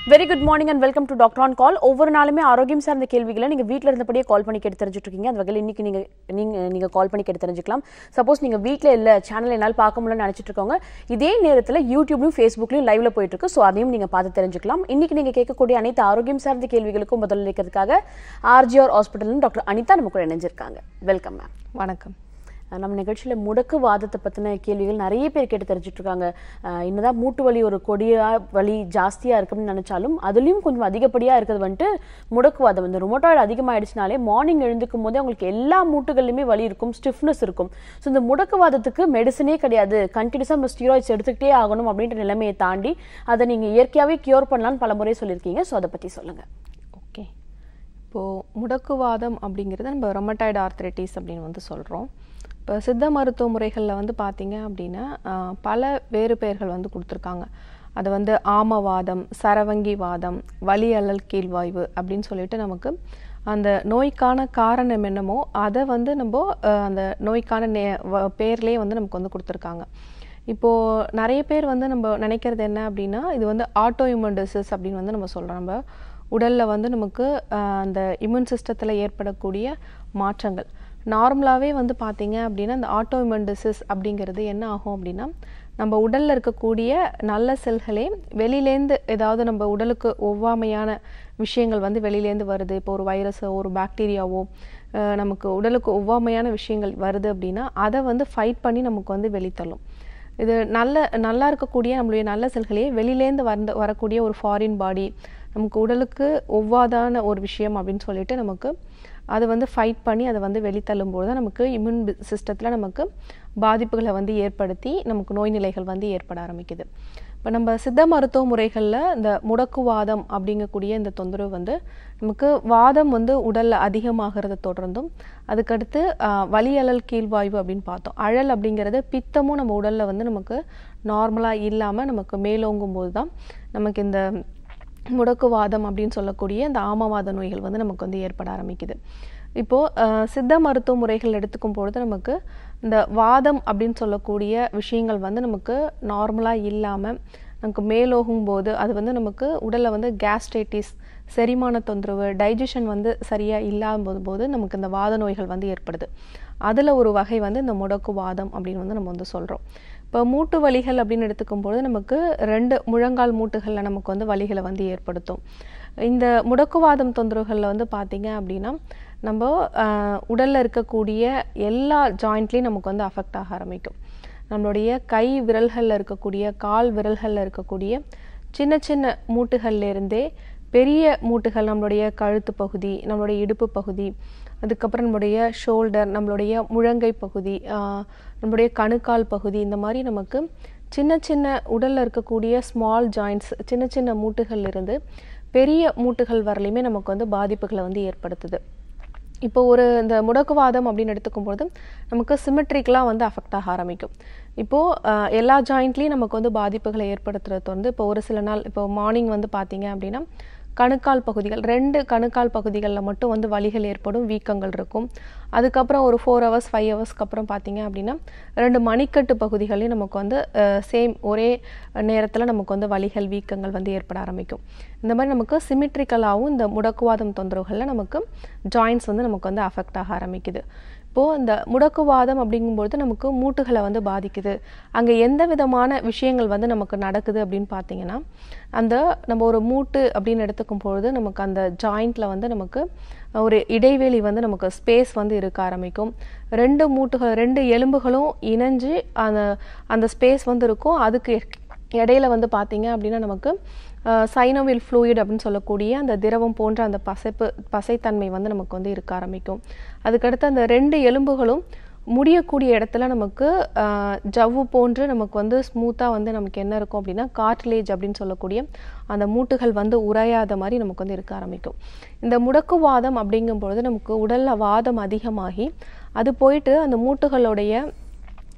Very good morning and welcome to doctor on call ஒவ்வொரு நாளுமே ஆரோக்கியம் சார்ந்த கேள்விகளை நீங்கள் வீட்டில் இருந்தபடியே கால் பண்ணி கேட்டு தெரிஞ்சுட்டு இருக்கீங்க அந்த வகையில் இன்னைக்கு நீங்கள் நீங்கள் நீங்கள் கால் பண்ணி கேட்டு தெரிஞ்சுக்கலாம் சப்போஸ் நீங்கள் வீட்டில் இல்லை சேனல் என்னால் பார்க்க முடியலன்னு நினச்சிட்டு இருக்கோங்க இதே நேரத்தில் யூடியூப்லையும் ஃபேஸ்புக்லையும் லைவ்ல போயிட்டு இருக்கு ஸோ அதையும் நீங்கள் பார்த்து தெரிஞ்சுக்கலாம் இன்னைக்கு நீங்கள் கேட்கக்கூடிய அனைத்து ஆரோக்கியம் சார்ந்த கேள்விகளுக்கும் பதிலளிக்கிறதுக்காக ஆர்ஜிஆர் ஹாஸ்பிட்டல் டாக்டர் அனிதா நம்ம கூட இணைஞ்சிருக்காங்க வெல்கம் மேம் வணக்கம் நம்ம நிகழ்ச்சியில் முடக்கு வாதத்தை பற்றின கேள்விகள் நிறைய பேர் கேட்டு தெரிஞ்சுட்டு இருக்காங்க அஹ் என்னதான் மூட்டு வலி ஒரு கொடியா வலி ஜாஸ்தியாக இருக்குன்னு நினச்சாலும் அதுலேயும் கொஞ்சம் அதிகப்படியாக இருக்கிறது வந்துட்டு முடக்குவாதம் இந்த ருமோட்டாய்டு அதிகமாகிடுச்சுனாலே மார்னிங் எழுந்துக்கும் போதே அவங்களுக்கு எல்லா மூட்டுகள்லையுமே வலி இருக்கும் ஸ்டிஃப்னஸ் இருக்கும் ஸோ இந்த முடக்குவாதத்துக்கு மெடிசனே கிடையாது கண்டினியூஸாக நம்ம ஸ்டீராய்ட்ஸ் எடுத்துக்கிட்டே ஆகணும் அப்படின்ற நிலைமையை தாண்டி அதை நீங்கள் இயற்கையாகவே கியூர் பண்ணலாம்னு பல முறை சொல்லியிருக்கீங்க ஸோ அதை பற்றி சொல்லுங்கள் ஓகே இப்போது முடக்குவாதம் அப்படிங்கிறது நம்ம ரொமட்டாய்டு ஆர்த்ரைட்டிஸ் அப்படின்னு வந்து சொல்கிறோம் இப்போ சித்த மருத்துவ முறைகளில் வந்து பார்த்தீங்க அப்படின்னா ஆஹ், பல வேறு பெயர்கள் வந்து கொடுத்துருக்காங்க அது வந்து ஆமவாதம் சரவங்கி வாதம் வலி அல்லல் கீழ்வாய்வு அப்படின்னு சொல்லிட்டு நமக்கு அந்த நோய்க்கான காரணம் என்னமோ அதை வந்து நம்ம ஆஹ், அந்த நோய்க்கான நே வ- பேர்லேயே வந்து நமக்கு வந்து கொடுத்துருக்காங்க இப்போது நிறைய பேர் வந்து நம்ம நினைக்கிறது என்ன அப்படின்னா இது வந்து ஆட்டோ இம்யூன் டிசீஸ் அப்படின்னு வந்து நம்ம சொல்கிறோம் நம்ம உடலில் வந்து நமக்கு ஆஹ், அந்த இம்யூன் சிஸ்டத்தில் ஏற்படக்கூடிய மாற்றங்கள் நார்மலாகவே வந்து பார்த்தீங்க அப்படின்னா இந்த ஆட்டோ இம்யூன் டிசீஸ் அப்படிங்கிறது என்ன ஆகும் அப்படின்னா நம்ம உடலில் இருக்கக்கூடிய நல்ல செல்களே வெளியிலேருந்து ஏதாவது நம்ம உடலுக்கு ஒவ்வாமையான விஷயங்கள் வந்து வெளியிலேருந்து வருது இப்போ ஒரு வைரஸோ ஒரு பாக்டீரியாவோ அஹ் நமக்கு உடலுக்கு ஒவ்வாமையான விஷயங்கள் வருது அப்படின்னா அதை வந்து ஃபைட் பண்ணி நமக்கு வந்து வெளித்தள்ளும் இது நல்ல நல்லா இருக்கக்கூடிய நம்மளுடைய நல்ல செல்களையே வெளியிலேருந்து வந்து வரக்கூடிய ஒரு ஃபாரின் பாடி நமக்கு உடலுக்கு ஒவ்வாதான ஒரு விஷயம் அப்படின்னு சொல்லிட்டு நமக்கு அதை வந்து ஃபைட் பண்ணி அதை வந்து வெளித்தள்ளும்போது தான் நமக்கு இம்யூன் சிஸ்டத்தில் நமக்கு பாதிப்புகளை வந்து ஏற்படுத்தி நமக்கு நோய் நிலைகள் வந்து ஏற்பட ஆரம்பிக்குது இப்போ நம்ம சித்த மருத்துவ முறைகளில் இந்த முடக்குவாதம் அப்படிங்கக்கூடிய இந்த தொந்தரவு வந்து நமக்கு வாதம் வந்து உடலில் அதிகமாகிறத தொடர்ந்தும் அதுக்கடுத்து ஆஹ், வலி அழல் கீழ்வாய்வு அப்படின்னு பார்த்தோம் அழல் அப்படிங்கிறது பித்தமும் நம்ம உடலில் வந்து நமக்கு நார்மலாக இல்லாமல் நமக்கு மேலோங்கும் போது தான் நமக்கு இந்த முடக்குவாதம் அப்படின்னு சொல்லக்கூடிய இந்த ஆமவாத நோய்கள் வந்து நமக்கு வந்து ஏற்பட ஆரம்பிக்குது இப்போது அஹ், சித்த மருத்துவ முறைகள் எடுத்துக்கும் பொழுது நமக்கு இந்த வாதம் அப்படின்னு சொல்லக்கூடிய விஷயங்கள் வந்து நமக்கு நார்மலாக இல்லாமல் நமக்கு மேலோகும் போது அது வந்து நமக்கு உடலில் வந்து கேஸ்ட்ரைட்டிஸ் செரிமான தொந்தரவு டைஜஷன் வந்து சரியாக இல்லாத போது நமக்கு இந்த வாத நோய்கள் வந்து ஏற்படுது அதில் ஒரு வகை வந்து இந்த முடக்கு வாதம் அப்படின்னு வந்து நம்ம வந்து சொல்கிறோம் இப்போ மூட்டு வலிகள் அப்படின்னு எடுத்துக்கும் பொழுது நமக்கு ரெண்டு முழங்கால் மூட்டுகளில் நமக்கு வந்து வலிகளை வந்து ஏற்படுத்தும் இந்த முடக்குவாதம் தொந்தரவுகளில் வந்து பார்த்தீங்க அப்படின்னா நம்ம ஆஹ், உடல்ல இருக்கக்கூடிய எல்லா ஜாயிண்ட்லேயும் நமக்கு வந்து அஃபெக்ட் ஆக ஆரம்பிக்கும் நம்மளுடைய கை விரல்களில் இருக்கக்கூடிய கால் விரல்களில் இருக்கக்கூடிய சின்ன சின்ன மூட்டுகள்ல இருந்தே பெரிய மூட்டுகள் நம்மளுடைய கழுத்து பகுதி நம்மளுடைய இடுப்பு பகுதி அதுக்கப்புறம் நம்மளுடைய ஷோல்டர் நம்மளுடைய முழங்கை பகுதி ஆஹ், நம்மளுடைய கணுக்கால் பகுதி இந்த மாதிரி நமக்கு சின்ன சின்ன உடல்ல இருக்கக்கூடிய ஸ்மால் ஜாயிண்ட்ஸ் சின்ன சின்ன மூட்டுகள் இருந்து பெரிய மூட்டுகள் வரலையுமே நமக்கு வந்து பாதிப்புகளை வந்து ஏற்படுத்துது இப்போ ஒரு இந்த முடக்குவாதம் அப்படின்னு எடுத்துக்கும்போது நமக்கு சிமெட்ரிக்கலாக வந்து அஃபெக்ட் ஆக ஆரம்பிக்கும் இப்போது அஹ், எல்லா ஜாயிண்ட்லேயும் நமக்கு வந்து பாதிப்புகளை ஏற்படுத்துறது வந்து இப்போ ஒரு சில நாள் இப்போ மார்னிங் வந்து பார்த்தீங்க அப்படின்னா கணுக்கால் பகுதிகள் ரெண்டு கணுக்கால் பகுதிகளில் மட்டும் வந்து வலிகள் ஏற்படும் வீக்கங்கள் இருக்கும் அதுக்கப்புறம் ஒரு ஃபோர் ஹவர்ஸ் ஃபைவ் ஹவர்ஸ்க்கு அப்புறம் பார்த்தீங்க அப்படின்னா ரெண்டு மணிக்கட்டு பகுதிகளையும் நமக்கு வந்து சேம் ஒரே நேரத்தில் நமக்கு வந்து வலிகள் வீக்கங்கள் வந்து ஏற்பட ஆரம்பிக்கும் இந்த மாதிரி நமக்கு சிமிட்ரிக்கலாகவும் இந்த முடக்குவாதம் தொந்தரவுகளில் நமக்கு ஜாயின்ஸ் வந்து நமக்கு வந்து அஃபெக்ட் ஆக ஆரம்பிக்குது இப்போது இந்த முடக்குவாதம் அப்படிங்கும்பொழுது நமக்கு மூட்டுகளை வந்து பாதிக்குது அங்கே எந்த விதமான விஷயங்கள் வந்து நமக்கு நடக்குது அப்படின்னு பார்த்தீங்கன்னா அந்த நம்ம ஒரு மூட்டு அப்படின்னு எடுத்துக்கும் பொழுது நமக்கு அந்த ஜாயிண்ட்டில் வந்து நமக்கு ஒரு இடைவெளி வந்து நமக்கு ஸ்பேஸ் வந்து இருக்க ஆரம்பிக்கும் ரெண்டு மூட்டுகள் ரெண்டு எலும்புகளும் இணைஞ்சு அந்த அந்த ஸ்பேஸ் வந்து இருக்கும் அதுக்கு இடையில வந்து பார்த்தீங்க அப்படின்னா நமக்கு சைனோவில் ஃப்ளூயிட் அப்படின்னு சொல்லக்கூடிய அந்த திரவம் போன்ற அந்த பசைப்பு பசைத்தன்மை வந்து நமக்கு வந்து இருக்க ஆரம்பிக்கும் அதுக்கடுத்து அந்த ரெண்டு எலும்புகளும் முடியக்கூடிய இடத்துல நமக்கு ஆஹ், ஜவ்வு போன்று நமக்கு வந்து ஸ்மூத்தாக வந்து நமக்கு என்ன இருக்கும் அப்படின்னா கார்ட்லேஜ் அப்படின்னு சொல்லக்கூடிய அந்த மூட்டுகள் வந்து உறையாத மாதிரி நமக்கு வந்து இருக்க ஆரம்பிக்கும் இந்த முடக்குவாதம் அப்படிங்கும் பொழுது நமக்கு உடலில் வாதம் அதிகமாகி அது போயிட்டு அந்த மூட்டுகளுடைய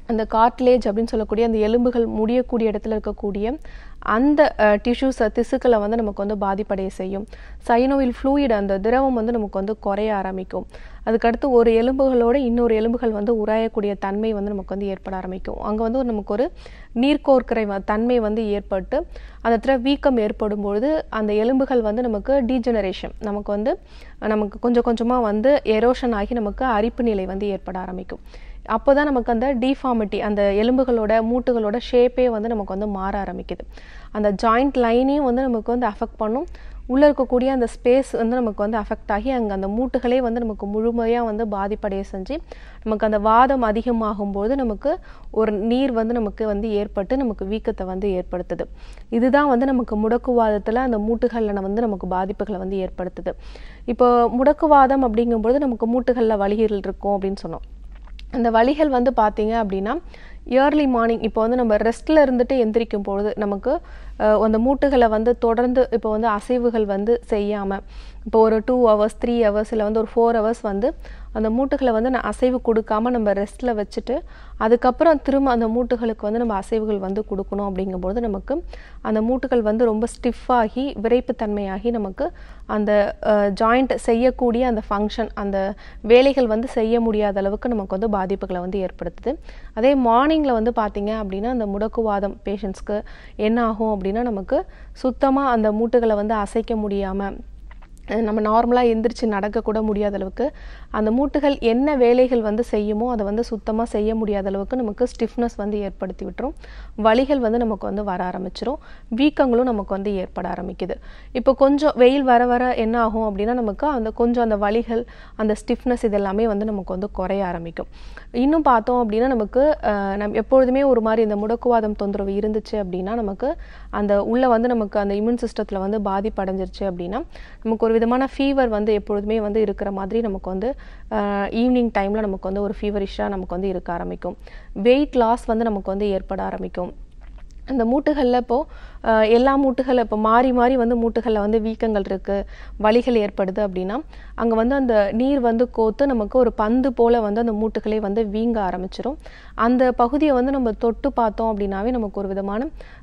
அந்த கார்ட்லேஜ் அப்படின்னு சொல்லக்கூடிய அந்த எலும்புகள் முடியக்கூடிய இடத்துல இருக்கக்கூடிய அந்த டிஷ்யூஸை திசுக்களை வந்து நமக்கு வந்து பாதிப்படைய செய்யும் சைனோவில் ஃப்ளூயிட் அந்த திரவம் வந்து நமக்கு வந்து குறைய ஆரம்பிக்கும் அதுக்கடுத்து ஒரு எலும்புகளோட இன்னொரு எலும்புகள் வந்து உராயக்கூடிய தன்மை வந்து நமக்கு வந்து ஏற்பட ஆரம்பிக்கும் அங்கே வந்து ஒரு நமக்கு ஒரு நீர்க்கோர்க்கரை வ- தன்மை வந்து ஏற்பட்டு அந்த இடத்துல வீக்கம் ஏற்படும் பொழுது அந்த எலும்புகள் வந்து நமக்கு டீஜெனரேஷன் நமக்கு வந்து நமக்கு கொஞ்சம் கொஞ்சமாக வந்து எரோஷன் ஆகி நமக்கு அரிப்பு நிலை வந்து ஏற்பட ஆரம்பிக்கும் அப்போ தான் நமக்கு அந்த டிஃபார்மிட்டி அந்த எலும்புகளோட மூட்டுகளோட ஷேப்பே வந்து நமக்கு வந்து மாற ஆரம்பிக்குது அந்த ஜாயிண்ட் லைனையும் வந்து நமக்கு வந்து அஃபெக்ட் பண்ணும் உள்ளே இருக்கக்கூடிய அந்த ஸ்பேஸ் வந்து நமக்கு வந்து அஃபெக்ட் ஆகி அங்கே அந்த மூட்டுகளே வந்து நமக்கு முழுமையாக வந்து பாதிப்படைய செஞ்சு நமக்கு அந்த வாதம் அதிகமாகும்போது நமக்கு ஒரு நீர் வந்து நமக்கு வந்து ஏற்பட்டு நமக்கு வீக்கத்தை வந்து ஏற்படுத்துது இதுதான் வந்து நமக்கு முடக்குவாதத்தில் அந்த மூட்டுகளில் வந்து நமக்கு பாதிப்புகளை வந்து ஏற்படுத்துது இப்போ முடக்குவாதம் அப்படிங்கும்போது நமக்கு மூட்டுகளில் வலிகள் இருக்கும் அப்படின்னு சொன்னோம் அந்த வலிகள் வந்து பார்த்தீங்க அப்படின்னா இயர்லி மார்னிங் இப்போ வந்து நம்ம ரெஸ்ட்டில் இருந்துட்டு எந்திரிக்கும் பொழுது நமக்கு அஹ், அந்த மூட்டுகளை வந்து தொடர்ந்து இப்போ வந்து அசைவுகள் வந்து செய்யாமல் இப்போ ஒரு டூ ஹவர்ஸ் த்ரீ ஹவர்ஸ் இல்லை வந்து ஒரு ஃபோர் ஹவர்ஸ் வந்து அந்த மூட்டுகளை வந்து நான் அசைவு கொடுக்காம நம்ம ரெஸ்ட்டில் வச்சுட்டு அதுக்கப்புறம் திரும்ப அந்த மூட்டுகளுக்கு வந்து நம்ம அசைவுகள் வந்து கொடுக்கணும் அப்படிங்கும்போது நமக்கு அந்த மூட்டுகள் வந்து ரொம்ப ஸ்டிஃபாகி விரைப்புத்தன்மையாகி நமக்கு அந்த ஜாயிண்ட் செய்யக்கூடிய அந்த ஃபங்க்ஷன் அந்த வேலைகள் வந்து செய்ய முடியாத அளவுக்கு நமக்கு வந்து பாதிப்புகளை வந்து ஏற்படுத்துது அதே மார்னிங்கில் வந்து பார்த்தீங்க அப்படின்னா அந்த முடக்குவாதம் பேஷண்ட்ஸ்க்கு என்ன ஆகும் அப்படின்னா நமக்கு சுத்தமாக அந்த மூட்டுகளை வந்து அசைக்க முடியாமல் அஹ் நம்ம நார்மலாக எந்திரிச்சு நடக்கக்கூட முடியாத அளவுக்கு அந்த மூட்டுகள் என்ன வேலைகள் வந்து செய்யுமோ அதை வந்து சுத்தமாக செய்ய முடியாத அளவுக்கு நமக்கு ஸ்டிஃப்னஸ் வந்து ஏற்படுத்தி விட்டுரும் வலிகள் வந்து நமக்கு வந்து வர ஆரம்பிச்சிரும் வீக்கங்களும் நமக்கு வந்து ஏற்பட ஆரம்பிக்குது இப்போ கொஞ்சம் வெயில் வர வர என்ன ஆகும் அப்படின்னா நமக்கு அந்த கொஞ்சம் அந்த வலிகள் அந்த ஸ்டிஃப்னஸ் இதெல்லாமே வந்து நமக்கு வந்து குறைய ஆரம்பிக்கும் இன்னும் பார்த்தோம் அப்படின்னா நமக்கு அஹ், நம் எப்பொழுதுமே ஒரு மாதிரி இந்த முடக்குவாதம் தொந்தரவு இருந்துச்சு அப்படின்னா நமக்கு அந்த உள்ள வந்து நமக்கு அந்த இம்யூன் சிஸ்டத்தில் வந்து பாதிப்பு அடைஞ்சிருச்சு அப்படின்னா நமக்கு ஒரு விதமான ஃபீவர் வந்து எப்பொழுதுமே வந்து இருக்கிற மாதிரி நமக்கு வந்து ஈவினிங் டைமில் நமக்கு வந்து ஒரு ஃபீவரிஷாக நமக்கு வந்து இருக்க ஆரம்பிக்கும் வெயிட் லாஸ் வந்து நமக்கு வந்து ஏற்பட ஆரம்பிக்கும் அந்த மூட்டுகளில் இப்போது எல்லா மூட்டுகள் இப்போ மாறி மாறி வந்து மூட்டுகளில் வந்து வீக்கங்கள் இருக்குது வலிகள் ஏற்படுது அப்படின்னா அங்கே வந்து அந்த நீர் வந்து கோத்து நமக்கு ஒரு பந்து போல் வந்து அந்த மூட்டுகளே வந்து வீங்க ஆரம்பிச்சிரும் அந்த பகுதியை வந்து நம்ம தொட்டு பார்த்தோம் அப்படின்னாவே நமக்கு ஒரு விதமான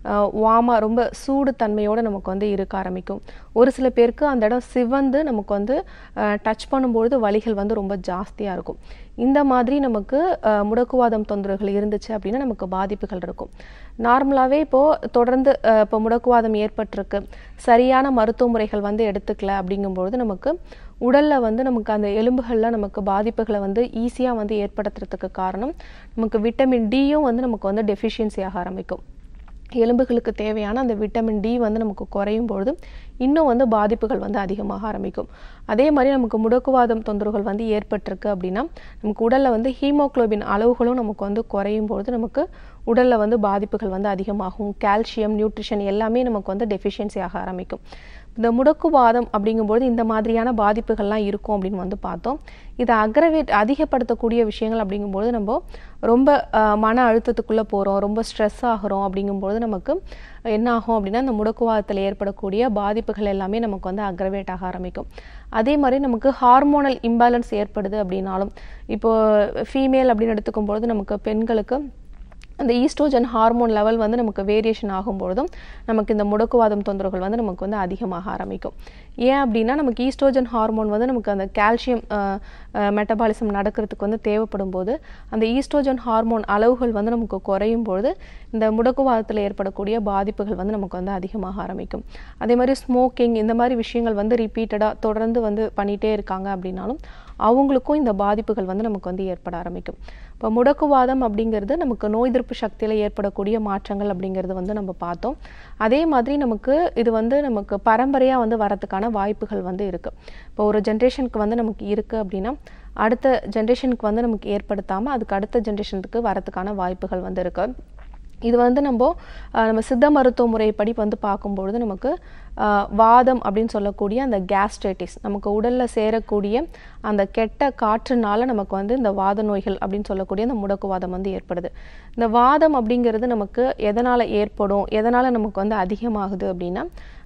வாமா ரொம்ப சூடு தன்மையோடு நமக்கு வந்து இருக்க ஆரம்பிக்கும் ஒரு சில பேருக்கு அந்த இடம் சிவந்து நமக்கு வந்து டச் பண்ணும்பொழுது வலிகள் வந்து ரொம்ப ஜாஸ்தியாக இருக்கும் இந்த மாதிரி நமக்கு அஹ், முடக்குவாதம் தொந்தரவுகள் இருந்துச்சு அப்படின்னா நமக்கு பாதிப்புகள் இருக்கும் நார்மலாகவே இப்போது தொடர்ந்து அஹ், இப்போ முடக்குவாதம் ஏற்பட்டிருக்கு சரியான மருத்துவ முறைகள் வந்து எடுத்துக்கல அப்படிங்கும்பொழுது நமக்கு உடலில் வந்து நமக்கு அந்த எலும்புகளில் நமக்கு பாதிப்புகளை வந்து ஈஸியாக வந்து ஏற்படுத்துறதுக்கு காரணம் நமக்கு விட்டமின் டியும் வந்து நமக்கு வந்து டெஃபிஷியன்சி ஆக ஆரம்பிக்கும் எலும்புகளுக்கு தேவையான அந்த விட்டமின் டி வந்து நமக்கு குறையும் பொழுது இன்னும் வந்து பாதிப்புகள் வந்து அதிகமாக ஆரம்பிக்கும் அதே மாதிரி நமக்கு முடக்குவாதம் தொந்தரவுகள் வந்து ஏற்பட்டிருக்கு அப்படின்னா நமக்கு உடலில் வந்து ஹீமோகுளோபின் அளவுகளும் நமக்கு வந்து குறையும் பொழுது நமக்கு உடலில் வந்து பாதிப்புகள் வந்து அதிகமாகும் கால்சியம் நியூட்ரிஷன் எல்லாமே நமக்கு வந்து டெஃபிஷியன்சி ஆக ஆரம்பிக்கும் இந்த முடக்குவாதம் அப்படிங்கும்போது இந்த மாதிரியான பாதிப்புகள்லாம் இருக்கும் அப்படின்னு வந்து பார்த்தோம் இதை அக்ரவேட் அதிகப்படுத்தக்கூடிய விஷயங்கள் அப்படிங்கும்போது நம்ம ரொம்ப அஹ், மன அழுத்தத்துக்குள்ளே போகிறோம் ரொம்ப ஸ்ட்ரெஸ் ஆகிறோம் அப்படிங்கும்போது நமக்கு என்ன ஆகும் அப்படின்னா இந்த முடக்குவாதத்தில் ஏற்படக்கூடிய பாதிப்புகள் எல்லாமே நமக்கு வந்து அக்ரவேட் ஆக ஆரம்பிக்கும் அதே மாதிரி நமக்கு ஹார்மோனல் இம்பேலன்ஸ் ஏற்படுது அப்படின்னாலும் இப்போ ஃபீமேல் அப்படின்னு எடுத்துக்கும்பொழுது நமக்கு பெண்களுக்கு அந்த ஈஸ்ட்ரோஜன் ஹார்மோன் லெவல் வந்து நமக்கு வேரியேஷன் ஆகும்பொழுதும் நமக்கு இந்த முடக்குவாதம் தொந்தரவுகள் வந்து நமக்கு வந்து அதிகமாக ஆரம்பிக்கும் ஏன் அப்படின்னா நமக்கு ஈஸ்ட்ரோஜன் ஹார்மோன் வந்து நமக்கு அந்த கால்சியம் மெட்டபாலிசம் நடக்கிறதுக்கு வந்து தேவைப்படும் போது அந்த ஈஸ்ட்ரோஜன் ஹார்மோன் அளவுகள் வந்து நமக்கு குறையும் பொழுது இந்த முடக்குவாதத்தில் ஏற்படக்கூடிய பாதிப்புகள் வந்து நமக்கு வந்து அதிகமாக ஆரம்பிக்கும் அதே மாதிரி ஸ்மோக்கிங் இந்த மாதிரி விஷயங்கள் வந்து ரிப்பீட்டடாக தொடர்ந்து வந்து பண்ணிகிட்டே இருக்காங்க அப்படின்னாலும் அவங்களுக்கும் இந்த பாதிப்புகள் வந்து நமக்கு வந்து ஏற்பட ஆரம்பிக்கும் இப்போ முடக்குவாதம் அப்படிங்கிறது நமக்கு நோய் எதிர்ப்பு சக்தியில் ஏற்படக்கூடிய மாற்றங்கள் அப்படிங்கிறது வந்து நம்ம பார்த்தோம் அதே மாதிரி நமக்கு இது வந்து நமக்கு பரம்பரையாக வந்து வரதுக்கான வாய்ப்புகள் வந்து இருக்குது இப்போ ஒரு ஜென்ரேஷனுக்கு வந்து நமக்கு இருக்குது அப்படின்னா அடுத்த ஜென்ரேஷனுக்கு வந்து நமக்கு ஏற்படுத்தாமல் அதுக்கு அடுத்த ஜென்ரேஷனுக்கு வரதுக்கான வாய்ப்புகள் வந்து இருக்குது இது வந்து நம்ம அஹ், நம்ம சித்த மருத்துவ முறைப்படி வந்து பார்க்கும்பொழுது நமக்கு அஹ், வாதம் அப்படின்னு சொல்லக்கூடிய அந்த கேஸ்ட்ரைட்டிஸ் நமக்கு உடலில் சேரக்கூடிய அந்த கெட்ட காற்றுனால நமக்கு வந்து இந்த வாத நோய்கள் அப்படின்னு சொல்லக்கூடிய அந்த முடக்குவாதம் வந்து ஏற்படுது இந்த வாதம் அப்படிங்கிறது நமக்கு எதனால் ஏற்படும் எதனால் நமக்கு வந்து அதிகமாகுது அப்படின்னா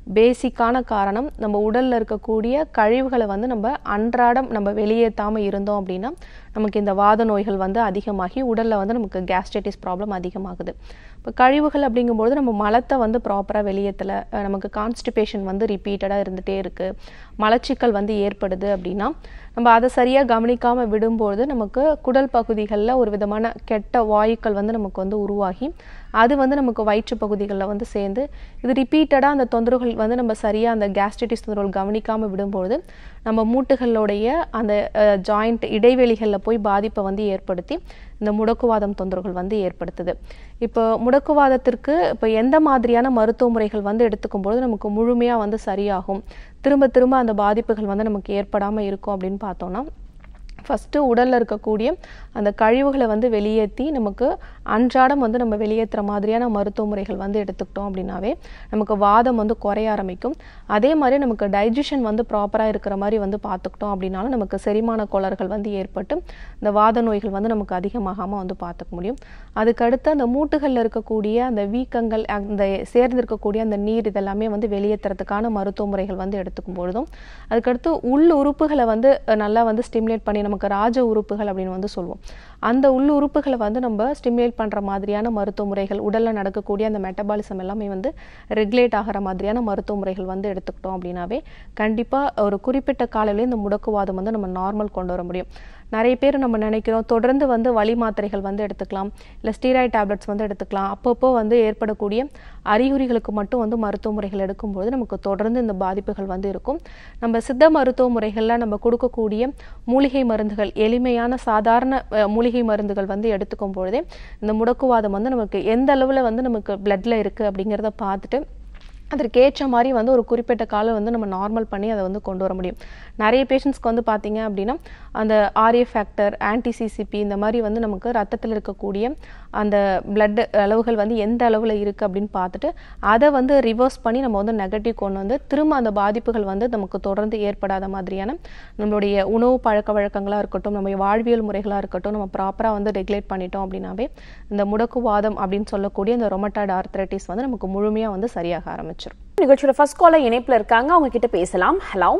பேசிக்கான காரணம் நம்ம உடல்ல இருக்கக்கூடிய கழிவுகளை வந்து நம்ம அன்றாடம் நம்ம வெளியேற்றாம இருந்தோம் அப்படின்னா நமக்கு இந்த வாத நோய்கள் வந்து அதிகமாகி உடல்ல வந்து நமக்கு கேஸ்ட்ரைட்டிஸ் ப்ராப்ளம் அதிகமாகுது இப்போ கழிவுகள் அப்படிங்கும்போது நம்ம மலத்தை வந்து ப்ராப்பராக வெளியேற்றலை நமக்கு கான்ஸ்டிபேஷன் வந்து ரிப்பீட்டடாக இருந்துகிட்டே இருக்குது மலச்சிக்கல் வந்து ஏற்படுது அப்படின்னா நம்ம அதை சரியாக கவனிக்காமல் விடும்போது நமக்கு குடல் பகுதிகளில் ஒரு விதமான கெட்ட வாயுக்கள் வந்து நமக்கு வந்து உருவாகி அது வந்து நமக்கு வயிற்று பகுதிகளில் வந்து சேர்ந்து இது ரிப்பீட்டடாக அந்த தொந்தரவுகள் வந்து நம்ம சரியாக அந்த கேஸ்ட்ரைட்டிஸ் தொந்தரவுகள் கவனிக்காமல் விடும்பொழுது நம்ம மூட்டுகளுடைய அந்த ஜாயிண்ட் இடைவெளிகளில் போய் பாதிப்பை வந்து ஏற்படுத்தி இந்த முடக்குவாதம் தொந்தரவுகள் வந்து ஏற்படுத்துது இப்போ முடக்குவாதத்திற்கு இப்போ எந்த மாதிரியான மருத்துவ முறைகள் வந்து எடுத்துக்கும்போது நமக்கு முழுமையாக வந்து சரியாகும் திரும்ப திரும்ப அந்த பாதிப்புகள் வந்து நமக்கு ஏற்படாமல் இருக்கும் அப்படின்னு பார்த்தோம்னா ஃபஸ்ட்டு உடலில் இருக்கக்கூடிய அந்த கழிவுகளை வந்து வெளியேற்றி நமக்கு அன்றாடம் வந்து நம்ம வெளியேற்றுற மாதிரியான மருத்துவ முறைகள் வந்து எடுத்துக்கிட்டோம் அப்படின்னாவே நமக்கு வாதம் வந்து குறைய ஆரம்பிக்கும் அதே மாதிரி நமக்கு டைஜஷன் வந்து ப்ராப்பராக இருக்கிற மாதிரி வந்து பார்த்துக்கிட்டோம் அப்படின்னாலும் நமக்கு செரிமான கோளாறுகள் வந்து ஏற்பட்டு இந்த வாத நோய்கள் வந்து நமக்கு அதிகமாகாமல் வந்து பார்த்துக்க முடியும் அதுக்கடுத்து அந்த மூட்டுகளில் இருக்கக்கூடிய அந்த வீக்கங்கள் அந்த சேர்ந்திருக்கக்கூடிய அந்த நீர் இதெல்லாமே வந்து வெளியேற்றுறதுக்கான மருத்துவ முறைகள் வந்து எடுத்துக்கும் பொழுதும் அதுக்கடுத்து உள் உறுப்புகளை வந்து நல்லா வந்து ஸ்டிமுலேட் பண்ணி நமக்கு ராஜ உறுப்புகள் அப்படின்னு வந்து சொல்லுவோம் அந்த உள் உறுப்புகளை வந்து நம்ம ஸ்டிமுலேட் பண்ணுற மாதிரியான மருத்துவ முறைகள் உடலில் நடக்கக்கூடிய அந்த மெட்டபாலிசம் எல்லாமே வந்து ரெகுலேட் ஆகிற மாதிரியான மருத்துவ முறைகள் வந்து எடுத்துக்கிட்டோம் அப்படின்னாவே கண்டிப்பாக ஒரு குறிப்பிட்ட காலையிலே இந்த முடக்குவாதம் வந்து நம்ம நார்மல் கொண்டு வர முடியும் நிறைய பேர் நம்ம நினைக்கிறோம் தொடர்ந்து வந்து வலி மாத்திரைகள் வந்து எடுத்துக்கலாம் இல்லை ஸ்டீராய்ட் டேப்லெட்ஸ் வந்து எடுத்துக்கலாம் அப்பப்போ வந்து ஏற்படக்கூடிய அறிகுறிகளுக்கு மட்டும் வந்து மருத்துவ முறைகள் எடுக்கும்போது நமக்கு தொடர்ந்து இந்த பாதிப்புகள் வந்து இருக்கும் நம்ம சித்த மருத்துவ முறைகளில் நம்ம கொடுக்கக்கூடிய மூலிகை மருந்துகள் எளிமையான சாதாரண அஹ், மூலிகை மருந்துகள் வந்து எடுத்துக்கும் பொழுதே இந்த முடக்குவாதம் வந்து நமக்கு எந்த அளவில் வந்து நமக்கு பிளட்ல இருக்குது அப்படிங்கிறத பார்த்துட்டு அதற்கேற்ற மாதிரி வந்து ஒரு குறிப்பிட்ட காலம் வந்து நம்ம நார்மல் பண்ணி அதை வந்து கொண்டு வர முடியும் நிறைய பேஷண்ட்ஸ்க்கு வந்து பார்த்தீங்க அப்படின்னா அந்த ஆர்ஏ ஃபேக்டர் ஆன்டிசிசிபி இந்த மாதிரி வந்து நமக்கு ரத்தத்தில் இருக்கக்கூடிய அந்த பிளட் அளவுகள் வந்து எந்த அளவில் இருக்குது அப்படின்னு பார்த்துட்டு அதை வந்து ரிவர்ஸ் பண்ணி நம்ம வந்து நெகட்டிவ் கொண்டு வந்து திரும்ப அந்த பாதிப்புகள் வந்து நமக்கு தொடர்ந்து ஏற்படாத மாதிரியான நம்மளுடைய உணவு பழக்க வழக்கங்களாக இருக்கட்டும் நம்ம வாழ்வியல் முறைகளாக இருக்கட்டும் நம்ம ப்ராப்பராக வந்து ரெகுலேட் பண்ணிட்டோம் அப்படின்னாவே இந்த முடக்குவாதம் அப்படின்னு சொல்லக்கூடிய இந்த ரொமட்டாய்டு ஆர்த்ரைட்டிஸ் வந்து நமக்கு முழுமையாக வந்து சரியாக ஆரம்பிச்சிடும் நிகழ்ச்சியோட ஃபர்ஸ்ட் காலர் இணைப்புல இருக்காங்க அவங்க கிட்ட பேசலாம் ஹலோ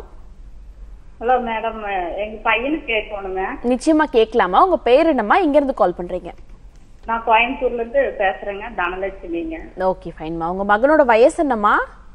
ஹலோ மேடம் எங்க பையனுக்கு கேட்கணுங்க நிச்சயமா கேட்கலாமா உங்க பேர் என்னம்மா இங்க இருந்து கால் பண்றீங்க நான் கோயம்புத்தூர்ல இருந்து பேசுறேங்க தனலட்சுமிங்க ஓகே ஃபைன்மா உங்க மகனோட வயசு என்னம்மா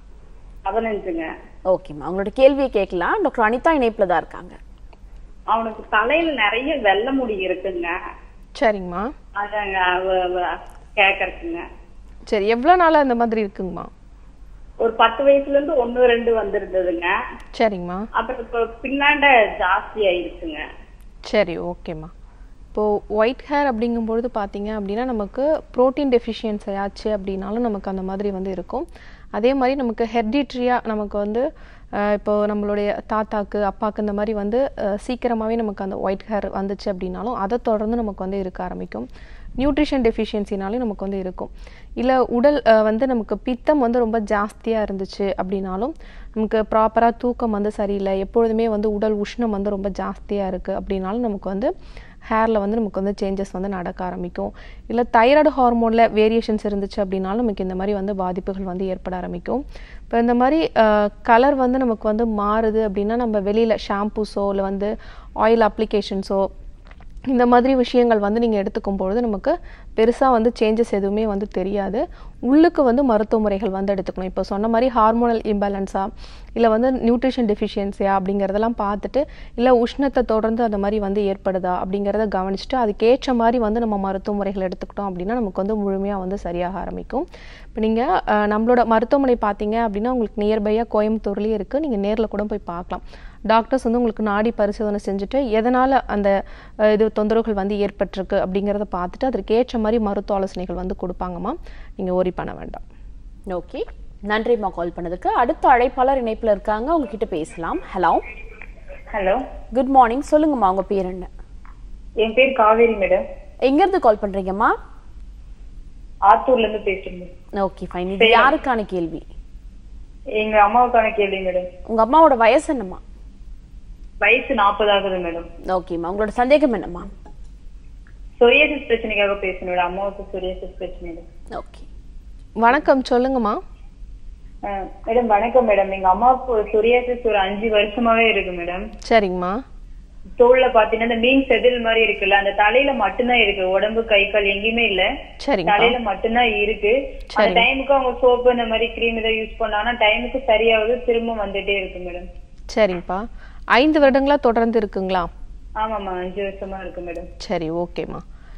பதினஞ்சுங்க ஓகேம்மா உங்களோட கேள்வியை கேட்கலாம் டாக்டர் அனிதா இணைப்புல தான் இருக்காங்க அவனுக்கு தலையில நிறைய வெள்ளை முடி இருக்குங்க சரிங்கம்மா அதாங்க அவ- அவ- கேக்கறதுக்குங்க சரி எவ்வளோ நாளாக இந்த மாதிரி இருக்குங்கம்மா ஒரு பத்து வயசுல இருந்து ஒண்ணு ரெண்டு வந்திருந்ததுங்க சரிங்கம்மா அப்புறம் இப்போ பின்னாண்ட ஜாஸ்தி ஆயிருக்குங்க சரி ஓகேம்மா இப்போது ஒயிட் ஹேர் அப்படிங்கும்பொழுது பார்த்தீங்க அப்படின்னா நமக்கு ப்ரோட்டீன் டெஃபிஷியன்சி ஆச்சு அப்படின்னாலும் நமக்கு அந்த மாதிரி வந்து இருக்கும் அதே மாதிரி நமக்கு ஹெர்டிட்ரியாக நமக்கு வந்து அஹ், இப்போ நம்மளுடைய தாத்தாக்கு அப்பாக்கு இந்த மாதிரி வந்து சீக்கிரமாகவே நமக்கு அந்த ஒயிட் ஹேர் வந்துச்சு அப்படின்னாலும் அதை தொடர்ந்து நமக்கு வந்து இருக்க ஆரம்பிக்கும் நியூட்ரிஷன் டெஃபிஷியன்சினாலும் நமக்கு வந்து இருக்கும் இல்லை உடல் அஹ், வந்து நமக்கு பித்தம் வந்து ரொம்ப ஜாஸ்தியாக இருந்துச்சு அப்படின்னாலும் நமக்கு ப்ராப்பராக தூக்கம் வந்து சரியில்லை எப்பொழுதுமே வந்து உடல் உஷ்ணம் வந்து ரொம்ப ஜாஸ்தியாக இருக்குது அப்படின்னாலும் நமக்கு வந்து ஹேரில் வந்து நமக்கு வந்து சேஞ்சஸ் வந்து நடக்க ஆரம்பிக்கும் இல்லை தைராய்டு ஹார்மோனில் வேரியேஷன்ஸ் இருந்துச்சு அப்படின்னாலும் நமக்கு இந்த மாதிரி வந்து பாதிப்புகள் வந்து ஏற்பட ஆரம்பிக்கும் இப்போ இந்த மாதிரி கலர் வந்து நமக்கு வந்து மாறுது அப்படின்னா நம்ம வெளியில் ஷாம்பூஸோ இல்லை வந்து ஆயில் அப்ளிகேஷன்ஸோ இந்த மாதிரி விஷயங்கள் வந்து நீங்கள் எடுத்துக்கும் பொழுது நமக்கு பெருசாக வந்து சேஞ்சஸ் எதுவுமே வந்து தெரியாது உள்ளுக்கு வந்து மருத்துவ முறைகள் வந்து எடுத்துக்கணும் இப்போ சொன்ன மாதிரி ஹார்மோனல் இம்பேலன்ஸா இல்லை வந்து நியூட்ரிஷன் டெஃபிஷியன்சியா அப்படிங்கிறதெல்லாம் பார்த்துட்டு இல்லை உஷ்ணத்தை தொடர்ந்து அந்த மாதிரி வந்து ஏற்படுதா அப்படிங்கிறத கவனிச்சுட்டு அதுக்கேற்ற மாதிரி வந்து நம்ம மருத்துவ முறைகள் எடுத்துக்கிட்டோம் அப்படின்னா நமக்கு வந்து முழுமையாக வந்து சரியாக ஆரம்பிக்கும் இப்போ நீங்கள் நம்மளோட மருத்துவமனை பார்த்தீங்க அப்படின்னா உங்களுக்கு நியர்பையாக கோயம்புத்தூர்லேயே இருக்குது நீங்கள் நேரில் கூட போய் பார்க்கலாம் டாக்டர்ஸ் வந்து உங்களுக்கு நாடி பரிசோதனை செஞ்சுட்டு எதனால் அந்த அஹ், இது தொந்தரவுகள் வந்து ஏற்பட்டிருக்கு அப்படிங்கிறத பார்த்துட்டு அதற்கு ஏற்ற மாதிரி மருத்துவ ஆலோசனைகள் வந்து கொடுப்பாங்கம்மா நீங்கள் worry பண்ண வேண்டாம் ஓகே நன்றிம்மா கால் பண்ணதுக்கு அடுத்த அழைப்பாளர் இணைப்புல இருக்காங்க அவங்க கிட்ட பேசலாம் ஹலோ ஹலோ குட் மார்னிங் சொல்லுங்கம்மா உங்க பேர் என்ன என் பேர் காவேரி மேடம் எங்க இருந்து கால் பண்றீங்கம்மா ஆத்தூர்ல இருந்து பேசுறேங்க ஓகே ஃபைன் இது யாருக்கான கேள்வி எங்க அம்மாவுக்கான கேள்வி மேடம் உங்க அம்மாவோட வயசு என்னம்மா வயசு நாற்பது ஆகுது மேடம் ஓகேம்மா உங்களோட சந்தேகம் என்னம்மா சொரியாசிஸ் பிரச்சனைக்காக பேசணும் மேடம் அம்மாவுக்கு சொரியாசிஸ் பிரச்சனை ஓகே வணக்கம் சொல்லுங்கம்மா மேடம் வணக்கம் மேடம் எங்க அம்மாவுக்கு சொரியாசிஸ் ஒரு அஞ்சு வருஷமாவே இருக்கு மேடம் சரிங்கம்மா தோல்ல பாத்தீங்கன்னா இந்த மீன் செதில் மாதிரி இருக்குல்ல அந்த தலையில மட்டும்தான் இருக்கு உடம்பு கை கால் எங்கேயுமே இல்ல சரிங்கப்பா தலையில மட்டும்தான் இருக்கு அந்த டைமுக்கு அவங்க சோப்பு இந்த மாதிரி கிரீம் ஏதாவது யூஸ் பண்ணாங்கன்னா டைமுக்கு சரியாகுது திரும்ப வந்துட்டே இருக்கு மேடம் சரிங்கப்பா ஐந்து வருடங்களா தொடர்ந்து இருக்குங்களா ஆமாம்மா அஞ்சு வருஷமா இருக்கு மேடம் சரி ஓகேம்மா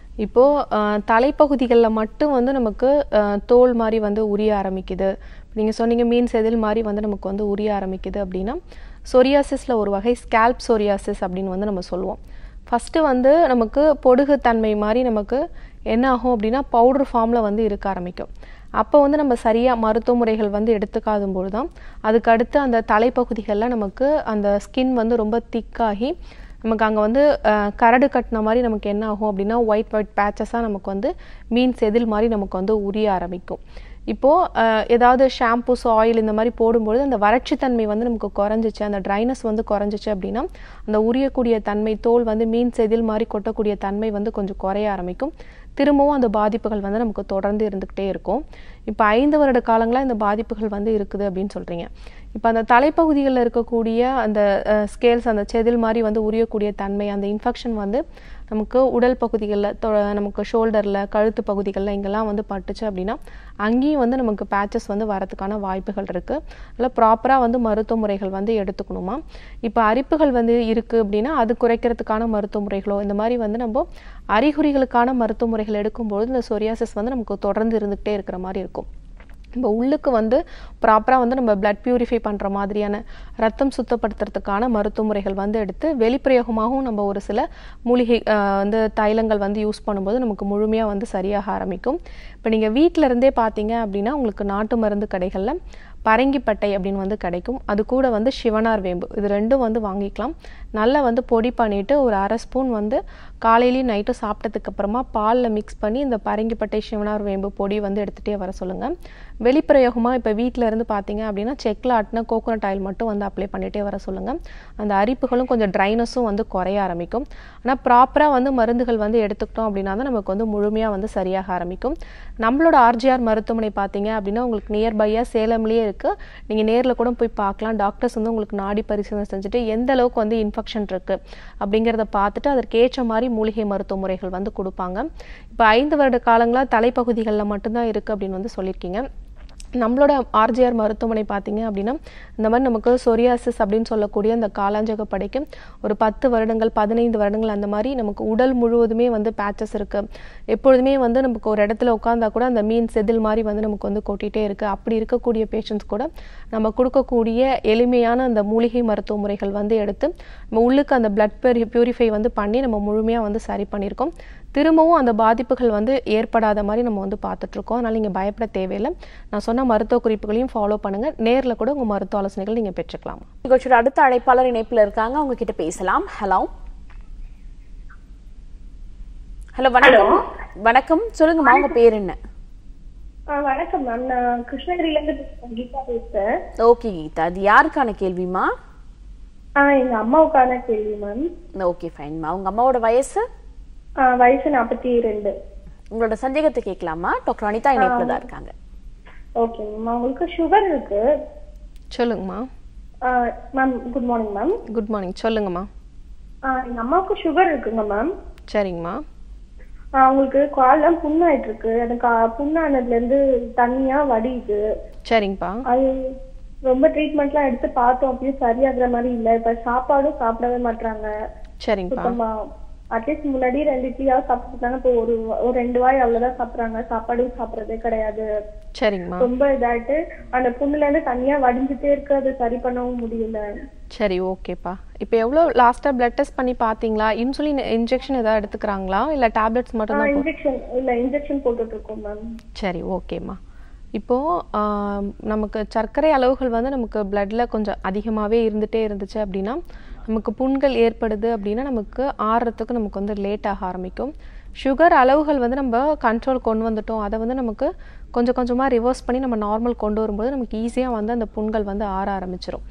இப்போது தலைப்பகுதிகளில் மட்டும் வந்து நமக்கு அஹ், தோல் மாதிரி வந்து உரிய ஆரம்பிக்குது நீங்கள் சொன்னீங்க மீன் செதில் மாதிரி வந்து நமக்கு வந்து உரிய ஆரம்பிக்குது அப்படின்னா சொரியாசிஸில் ஒரு வகை ஸ்கேல்ப் சொரியாசிஸ் அப்படின்னு வந்து நம்ம சொல்லுவோம் ஃபஸ்ட்டு வந்து நமக்கு பொடுகு தன்மை மாதிரி நமக்கு என்ன ஆகும் அப்படின்னா பவுடர் ஃபார்மில் வந்து இருக்க ஆரம்பிக்கும் அப்போ வந்து நம்ம சரியாக மருத்துவ முறைகள் வந்து எடுத்துக்காதும் போது தான் அதுக்கு அடுத்து அந்த தலைப்பகுதிகளில் நமக்கு அந்த ஸ்கின் வந்து ரொம்ப திக்காகி நமக்கு அங்கே வந்து அஹ், கரடு கட்டின மாதிரி நமக்கு என்ன ஆகும் அப்படின்னா ஒயிட் ஒயிட் பேச்சஸாக நமக்கு வந்து மீன் செதில் மாதிரி நமக்கு வந்து உரிய ஆரம்பிக்கும் இப்போது ஏதாவது ஷாம்பூஸ் ஆயில் இந்த மாதிரி போடும்பொழுது அந்த வறட்சித்தன்மை வந்து நமக்கு குறைஞ்சிச்சு அந்த ட்ரைனஸ் வந்து குறைஞ்சிச்சு அப்படின்னா அந்த உரியக்கூடிய தன்மை தோல் வந்து மீன் செதில் மாதிரி கொட்டக்கூடிய தன்மை வந்து கொஞ்சம் குறைய ஆரம்பிக்கும் திரும்பவும் அந்த பாதிப்புகள் வந்து நமக்கு தொடர்ந்து இருந்துக்கிட்டே இருக்கும் இப்போ ஐந்து வருட காலங்களா இந்த பாதிப்புகள் வந்து இருக்குது அப்படின்னு சொல்கிறீங்க இப்போ அந்த தலைப்பகுதிகளில் இருக்கக்கூடிய அந்த ஸ்கேல்ஸ் அந்த செதில் மாதிரி வந்து உரியக்கூடிய தன்மை அந்த இன்ஃபெக்ஷன் வந்து நமக்கு உடல் பகுதிகளில் தொ நமக்கு ஷோல்டரில் கழுத்து பகுதிகளில் இங்கெல்லாம் வந்து பட்டுச்சு அப்படின்னா அங்கேயும் வந்து நமக்கு பேச்சஸ் வந்து வரதுக்கான வாய்ப்புகள் இருக்குது அதில் ப்ராப்பராக வந்து மருத்துவ முறைகள் வந்து எடுத்துக்கணுமா இப்போ அரிப்புகள் வந்து இருக்குது அப்படின்னா அது குறைக்கிறதுக்கான மருத்துவ முறைகளோ இந்த மாதிரி வந்து நம்ம அறிகுறிகளுக்கான மருத்துவ முறைகள் எடுக்கும்பொழுது இந்த சொரியாசிஸ் வந்து நமக்கு தொடர்ந்து இருந்துகிட்டே இருக்கிற மாதிரி இருக்கும் நம்ம உள்ளுக்கு வந்து ப்ராப்பராக வந்து நம்ம பிளட் பியூரிஃபை பண்ணுற மாதிரியான ரத்தம் சுத்தப்படுத்துறதுக்கான மருத்துவ முறைகள் வந்து எடுத்து வெளிப்பிரயோகமாகவும் நம்ம ஒரு சில மூலிகை ஆஹ், வந்து தைலங்கள் வந்து யூஸ் பண்ணும்போது நமக்கு முழுமையாக வந்து சரியாக ஆரம்பிக்கும் இப்போ நீங்கள் வீட்டில் இருந்தே பார்த்தீங்க அப்படின்னா உங்களுக்கு நாட்டு மருந்து கடைகளில் பரங்கிப்பட்டை அப்படின்னு வந்து கிடைக்கும் அது கூட வந்து சிவனார் வேம்பு இது ரெண்டும் வந்து வாங்கிக்கலாம் நல்லா வந்து பொடி பண்ணிட்டு ஒரு அரை ஸ்பூன் வந்து காலையிலையும் நைட்டும் சாப்பிட்டதுக்கு அப்புறமா பாலில் மிக்ஸ் பண்ணி இந்த பரங்கிப்பட்டை சிவனார் வேம்பு பொடி வந்து எடுத்துகிட்டே வர சொல்லுங்கள் வெளிப்பிரயோகமாக இப்போ வீட்டில் இருந்து பார்த்தீங்க அப்படின்னா செக்கில் ஆட்டின கோகோனட் ஆயில் மட்டும் வந்து அப்ளை பண்ணிகிட்டே வர சொல்லுங்கள் அந்த அரிப்புகளும் கொஞ்சம் ட்ரைனஸும் வந்து குறைய ஆரம்பிக்கும் ஆனால் ப்ராப்பராக வந்து மருந்துகள் வந்து எடுத்துக்கிட்டோம் அப்படின்னா தான் நமக்கு வந்து முழுமையாக வந்து சரியாக ஆரம்பிக்கும் நம்மளோட ஆர்ஜிஆர் மருத்துவமனை பார்த்தீங்க அப்படின்னா உங்களுக்கு நியர்பையாக சேலம்லேயே இருக்குது நீங்கள் நேரில் கூட போய் பார்க்கலாம் டாக்டர்ஸ் வந்து உங்களுக்கு நாடி பரிசோதனை செஞ்சுட்டு எந்த அளவுக்கு வந்து இன்ஃபெக்ஷன் இருக்குது அப்படிங்கிறத பார்த்துட்டு அதற்கு ஏற்ற மாதிரி மூலிகை மருத்துவ முறைகள் வந்து கொடுப்பாங்க இப்போ ஐந்து வருட காலங்களாக தலைப்பகுதிகளில் மட்டும்தான் இருக்குது அப்படின்னு வந்து சொல்லியிருக்கீங்க நம்மளோட ஆர்ஜிஆர் மருத்துவமனை பார்த்தீங்க அப்படின்னா இந்த மாதிரி நமக்கு சொரியாசிஸ் அப்படின்னு சொல்லக்கூடிய அந்த காலாஞ்சக படைக்கு ஒரு பத்து வருடங்கள் பதினைந்து வருடங்கள் அந்த மாதிரி நமக்கு உடல் முழுவதுமே வந்து பேச்சஸ் இருக்கு எப்பொழுதுமே வந்து நமக்கு ஒரு இடத்துல உட்காந்தா கூட அந்த மீன் செதில் மாதிரி வந்து நமக்கு வந்து கொட்டிகிட்டே இருக்கு அப்படி இருக்கக்கூடிய பேஷண்ட்ஸ் கூட நம்ம கொடுக்கக்கூடிய எளிமையான அந்த மூலிகை மருத்துவ முறைகள் வந்து எடுத்து நம்ம உள்ளுக்கு அந்த பிளட் பியூரிஃபை வந்து பண்ணி நம்ம முழுமையாக வந்து சரி பண்ணியிருக்கோம் திரும்பவும் அந்த பாதிப்புகள் வந்து ஏற்படாத மாதிரி நம்ம வந்து பார்த்துட்டு இருக்கோம் அதனால நீங்கள் பயப்பட தேவையில்லை நான் சொன்ன மருத்துவ குறிப்புகளையும் ஃபாலோ பண்ணுங்க நேரில் கூட உங்கள் மருத்துவ ஆலோசனைகள் நீங்கள் பெற்றுக்கலாம் நிகழ்ச்சியோட அடுத்த அழைப்பாளர் இணைப்புல இருக்காங்க அவங்க கிட்ட பேசலாம் ஹலோ ஹலோ வணக்கம் வணக்கம் சொல்லுங்கம்மா உங்க பேர் என்ன ஆ, வணக்கம் மேம் நான் கிருஷ்ணகிரில இருந்து பேசுறேன், கீதா பேசுறேன் ஓகே கீதா அது யாருக்கான கேள்விமா ஆ எங்க அம்மாவுக்கான கேள்வி மேம் ஓகே ஃபைன்மா உங்க அம்மாவோட வயசு ஆ, வயசு நாற்பத்தி ரெண்டு உங்களோட சந்தேகத்தை கேட்கலாமா டாக்டர் அனிதா இணைப்புல தான் இருக்காங்க ஓகே மேம் அவங்களுக்கு சுகர் இருக்கு சொல்லுங்கம்மா ஆ, ma'am good morning ma'am good morning சொல்லுங்கம்மா ஆ, எங்க அம்மாவுக்கு சுகர் இருக்குங்க மேம் சரிங்கம்மா ஆ, அவங்களுக்கு கால்லாம் புண்ணாயிட்டு இருக்கு எனக்கு ஆ, புண்ணானதுல இருந்து தண்ணியா வடியுது சரிங்கப்பா அது ரொம்ப ட்ரீட்மெண்ட்லாம் எடுத்து பார்த்தோம் அப்படியும் சரியாகிற மாதிரி இல்ல இப்ப சாப்பாடும் சாப்பிடவே மாட்றாங்க சரிங்கப்பா சுத்தமா அட்லீஸ்ட் முன்னாடி ரெண்டு இட்லியாவது சாப்பிட்டுருந்தாங்க இப்போ ஒரு ஒரு ரெண்டு வாய் அவ்வளவுதான் சாப்பிடுறாங்க சாப்பாடும் சாப்பிடுறதே கிடையாது சரிங்கம்மா ரொம்ப இதாயிட்டு அந்த புண்ணுல இருந்து தனியா வடிஞ்சுட்டே இருக்கு அது சரி பண்ணவும் முடியல சரி ஓகேப்பா இப்போ எவ்வளோ லாஸ்ட்டாக பிளட் டெஸ்ட் பண்ணி பார்த்தீங்களா இன்சுலின் இன்ஜெக்ஷன் ஏதாவது எடுத்துக்கிறாங்களா இல்லை டேப்லெட்ஸ் மட்டும் தான் இன்ஜெக்ஷன் இல்ல இன்ஜெக்ஷன் போட்டுட்டு இருக்கோம் மேம் சரி ஓகேம்மா இப்போது நமக்கு சர்க்கரை அளவுகள் வந்து நமக்கு பிளட்ல கொஞ்சம் அதிகமாகவே இருந்துகிட்டே இருந்துச்சு அப்படின்னா நமக்கு புண்கள் ஏற்படுது அப்படின்னா நமக்கு ஆறுறதுக்கு நமக்கு வந்து லேட் ஆக ஆரம்பிக்கும் சுகர் அளவுகள் வந்து நம்ம கண்ட்ரோல் கொண்டு வந்துட்டோம் அதை வந்து நமக்கு கொஞ்சம் கொஞ்சமாக ரிவர்ஸ் பண்ணி நம்ம நார்மல் கொண்டு வரும்போது நமக்கு ஈஸியாக வந்து அந்த புண்கள் வந்து ஆற ஆரம்பிச்சிரும்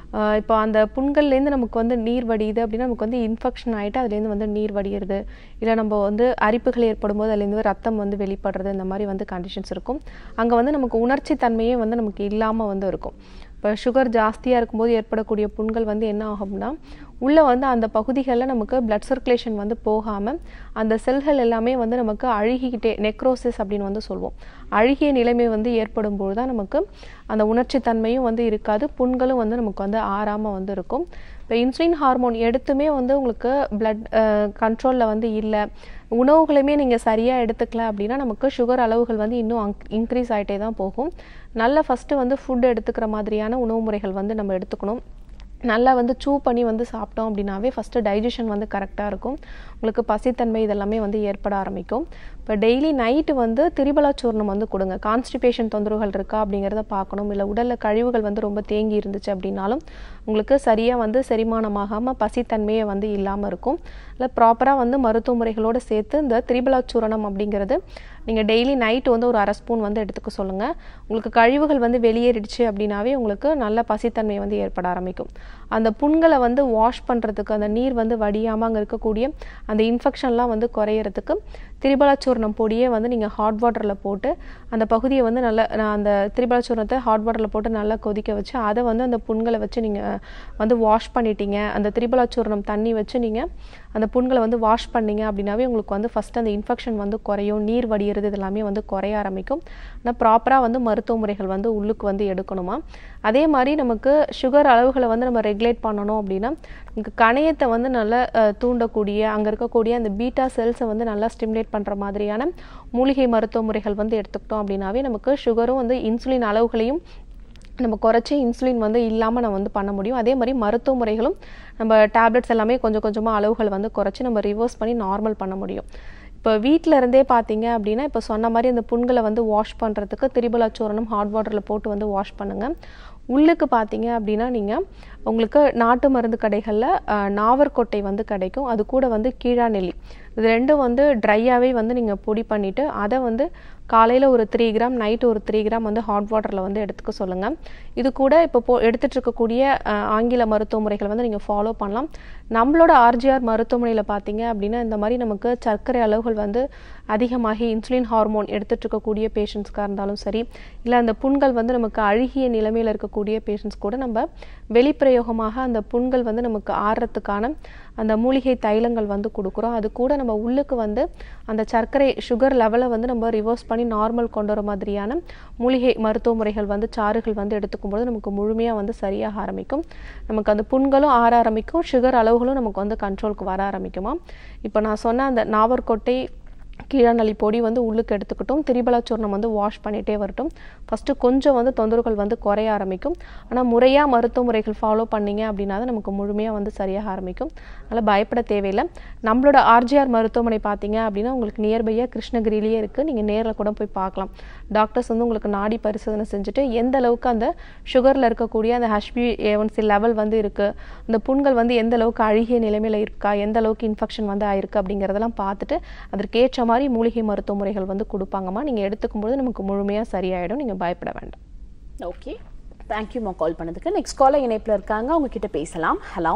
ஆஹ் இப்போ அந்த புண்கள்லேருந்து நமக்கு வந்து நீர் வடியுது அப்படின்னா நமக்கு வந்து இன்ஃபெக்ஷன் ஆகிட்டு அதுலேருந்து வந்து நீர் வடியிறது இல்லை நம்ம வந்து அரிப்புகள் ஏற்படும் போது அதுலேருந்து ரத்தம் வந்து வெளிப்படுறது இந்த மாதிரி வந்து கண்டிஷன்ஸ் இருக்கும் அங்கே வந்து நமக்கு உணர்ச்சி தன்மையே வந்து நமக்கு இல்லாமல் வந்து இருக்கும் இப்போ சுகர் ஜாஸ்தியாக இருக்கும்போது ஏற்படக்கூடிய புண்கள் வந்து என்ன ஆகும்னா உள்ளே வந்து அந்த பகுதிகளில் நமக்கு பிளட் சர்க்குலேஷன் வந்து போகாமல் அந்த செல்கள் எல்லாமே வந்து நமக்கு அழுகிக்கிட்டே நெக்ரோசிஸ் அப்படின்னு வந்து சொல்லுவோம் அழுகிய நிலைமை வந்து ஏற்படும் போது தான் நமக்கு அந்த உணர்ச்சி தன்மையும் வந்து இருக்காது புண்களும் வந்து நமக்கு வந்து ஆறாமல் வந்து இருக்கும் இப்போ இன்சுலின் ஹார்மோன் எடுத்துமே வந்து உங்களுக்கு பிளட் கண்ட்ரோலில் வந்து இல்லை உணவுகளையுமே நீங்கள் சரியாக எடுத்துக்கல அப்படின்னா நமக்கு சுகர் அளவுகள் வந்து இன்னும் இன்க்ரீஸ் ஆகிட்டே தான் போகும் நல்ல ஃபஸ்ட்டு வந்து ஃபுட் எடுத்துக்கிற மாதிரியான உணவு முறைகள் வந்து நம்ம எடுத்துக்கணும் நல்லா வந்து சூ பண்ணி வந்து சாப்பிட்டோம் அப்படின்னாவே ஃபஸ்ட்டு டைஜஷன் வந்து கரெக்டாக இருக்கும் உங்களுக்கு பசித்தன்மை இதெல்லாமே வந்து ஏற்பட ஆரம்பிக்கும் இப்போ டெய்லி நைட்டு வந்து திரிபலா சூர்ணம் வந்து கொடுங்க கான்ஸ்டிபேஷன் தொந்தரவுகள் இருக்கா அப்படிங்கிறத பார்க்கணும் இல்லை உடலில் கழிவுகள் வந்து ரொம்ப தேங்கி இருந்துச்சு அப்படின்னாலும் உங்களுக்கு சரியாக வந்து செரிமானமாகாமல் பசித்தன்மையே வந்து இல்லாமல் இருக்கும் இல்லை ப்ராப்பராக வந்து மருத்துவ முறைகளோடு சேர்த்து இந்த திரிபலா சூரணம் அப்படிங்கிறது நீங்கள் டெய்லி நைட்டு வந்து ஒரு அரை ஸ்பூன் வந்து எடுத்துக்க சொல்லுங்கள் உங்களுக்கு கழிவுகள் வந்து வெளியேறிடுச்சு அப்படின்னாவே உங்களுக்கு நல்ல பசித்தன்மை வந்து ஏற்பட ஆரம்பிக்கும் அந்த புண்களை வந்து வாஷ் பண்ணுறதுக்கு அந்த நீர் வந்து வடியாமல் அங்கே இருக்கக்கூடிய அந்த இன்ஃபெக்ஷன்லாம் வந்து குறையிறதுக்கு திரிபலாச்சூர்ணம் பொடியே வந்து நீங்கள் ஹாட் வாட்டரில் போட்டு அந்த பகுதியை வந்து நல்லா நான் அந்த திரிபலாச்சூர்ணத்தை ஹாட் வாட்டரில் போட்டு நல்லா கொதிக்க வச்சு அதை வந்து அந்த புண்களை வச்சு நீங்கள் வந்து வாஷ் பண்ணிட்டீங்க அந்த திரிபலாச்சூர்ணம் தண்ணி வச்சு நீங்கள் அந்த புண்களை வந்து வாஷ் பண்ணீங்க அப்படின்னாவே உங்களுக்கு வந்து ஃபஸ்ட்டு அந்த இன்ஃபெக்ஷன் வந்து குறையும் நீர் வடிகிறது இது எல்லாமே வந்து குறைய ஆரம்பிக்கும் ஆனால் ப்ராப்பராக வந்து மருத்துவ முறைகள் வந்து உள்ளுக்கு வந்து எடுக்கணுமா அதே மாதிரி நமக்கு சுகர் அளவுகளை வந்து நம்ம ரெகுலேட் பண்ணணும் அப்படின்னா நமக்கு கணையத்தை வந்து நல்லா அஹ், தூண்டக்கூடிய அங்கே இருக்கக்கூடிய அந்த பீட்டா செல்ஸை வந்து நல்லா ஸ்டிமுலேட் பண்ணுற மாதிரியான மூலிகை மருத்துவ முறைகள் வந்து எடுத்துக்கிட்டோம் அப்படின்னாவே நமக்கு சுகரும் வந்து இன்சுலின் அளவுகளையும் நம்ம குறைச்சி இன்சுலின் வந்து இல்லாமல் நம்ம வந்து பண்ண முடியும் அதே மாதிரி மருத்துவ முறைகளும் நம்ம டேப்லெட்ஸ் எல்லாமே கொஞ்சம் கொஞ்சமாக அளவுகள் வந்து குறைச்சி நம்ம ரிவர்ஸ் பண்ணி நார்மல் பண்ண முடியும் இப்போ வீட்டில் இருந்தே பார்த்தீங்க அப்படின்னா இப்போ சொன்ன மாதிரி அந்த புண்களை வந்து வாஷ் பண்ணுறதுக்கு திரிபலாச்சூரணம் ஹாட் வாட்டரில் போட்டு வந்து வாஷ் பண்ணுங்கள் உள்ளுக்கு பார்த்தீங்க அப்படின்னா நீங்கள் உங்களுக்கு நாட்டு மருந்து கடைகளில் நாவற்கொட்டை வந்து கிடைக்கும் அது கூட வந்து கீழா நெல்லி இது ரெண்டும் வந்து ட்ரையாகவே வந்து நீங்கள் பொடி பண்ணிவிட்டு அதை வந்து காலையில் ஒரு த்ரீ கிராம் நைட்டு ஒரு த்ரீ கிராம் வந்து ஹாட் வாட்டரில் வந்து எடுத்துக்க சொல்லுங்கள் இது கூட இப்போ போ எடுத்துட்டு இருக்கக்கூடிய அஹ், ஆங்கில மருத்துவ முறைகளை வந்து நீங்கள் ஃபாலோ பண்ணலாம் நம்மளோட ஆர்ஜிஆர் மருத்துவமனையில் பார்த்தீங்க அப்படின்னா இந்த மாதிரி நமக்கு சர்க்கரை அளவுகள் வந்து அதிகமாகி இன்சுலின் ஹார்மோன் எடுத்துட்டு இருக்கக்கூடிய பேஷண்ட்ஸ்க்காக இருந்தாலும் சரி இல்லை அந்த புண்கள் வந்து நமக்கு அழுகிய நிலைமையில் இருக்கக்கூடிய பேஷண்ட்ஸ் கூட நம்ம வெளிப்பிரயோகமாக அந்த புண்கள் வந்து நமக்கு ஆறுறதுக்கான அந்த மூலிகை தைலங்கள் வந்து கொடுக்குறோம் அது கூட நம்ம உள்ளுக்கு வந்து அந்த சர்க்கரை சுகர் லெவலை வந்து நம்ம ரிவர்ஸ் பண்ணி நார்மல் கொண்டு வர மாதிரியான மூலிகை மருத்துவ முறைகள் வந்து சாறுகள் வந்து எடுத்துக்கும் போது நமக்கு முழுமையாக வந்து சரியாக ஆரம்பிக்கும் நமக்கு அந்த புண்களும் ஆற ஆரம்பிக்கும் சுகர் அளவுகளும் நமக்கு வந்து கண்ட்ரோலுக்கு வர ஆரம்பிக்குமா இப்போ நான் சொன்ன அந்த நாவற்கொட்டை கீழாநெல்லி பொடி வந்து உள்ளுக்கு எடுத்துக்கிட்டும் திரிபலாச்சூர்ணம் வந்து வாஷ் பண்ணிகிட்டே வரட்டும் ஃபஸ்ட்டு கொஞ்சம் வந்து தொந்தரவுகள் வந்து குறைய ஆரம்பிக்கும் ஆனால் முறையாக மருத்துவ முறைகள் ஃபாலோ பண்ணீங்க அப்படின்னா தான் நமக்கு முழுமையாக வந்து சரியாக ஆரம்பிக்கும் அதனால் பயப்பட தேவையில்லை நம்மளோட ஆர்ஜிஆர் மருத்துவமனை பார்த்தீங்க அப்படின்னா உங்களுக்கு நியர்பையாக கிருஷ்ணகிரியிலேயே இருக்குது நீங்கள் நேரில் கூட போய் பார்க்கலாம் டாக்டர்ஸ் வந்து உங்களுக்கு நாடி பரிசோதனை செஞ்சுட்டு எந்த அளவுக்கு அந்த சுகரில் இருக்கக்கூடிய அந்த ஹஷ்பி ஏவன்சி லெவல் வந்து இருக்குது அந்த புண்கள் வந்து எந்த அளவுக்கு அழுகிய நிலைமையில் இருக்கா எந்த அளவுக்கு இன்ஃபெக்ஷன் வந்து ஆயிருக்கு அப்படிங்கிறதெல்லாம் பார்த்துட்டு அதற்கேற்ற மாதிரி மூலிகை மருத்துவ முறைகள் வந்து கொடுப்பாங்கம்மா நீங்கள் எடுத்துக்கும்போது நமக்கு முழுமையாக சரியாயிடும் நீங்கள் பயப்பட வேண்டாம் ஓகே தேங்க்யூமா கால் பண்ணதுக்கு நெக்ஸ்ட் காலர் இணைப்பில் இருக்காங்க அவங்க கிட்ட பேசலாம் ஹலோ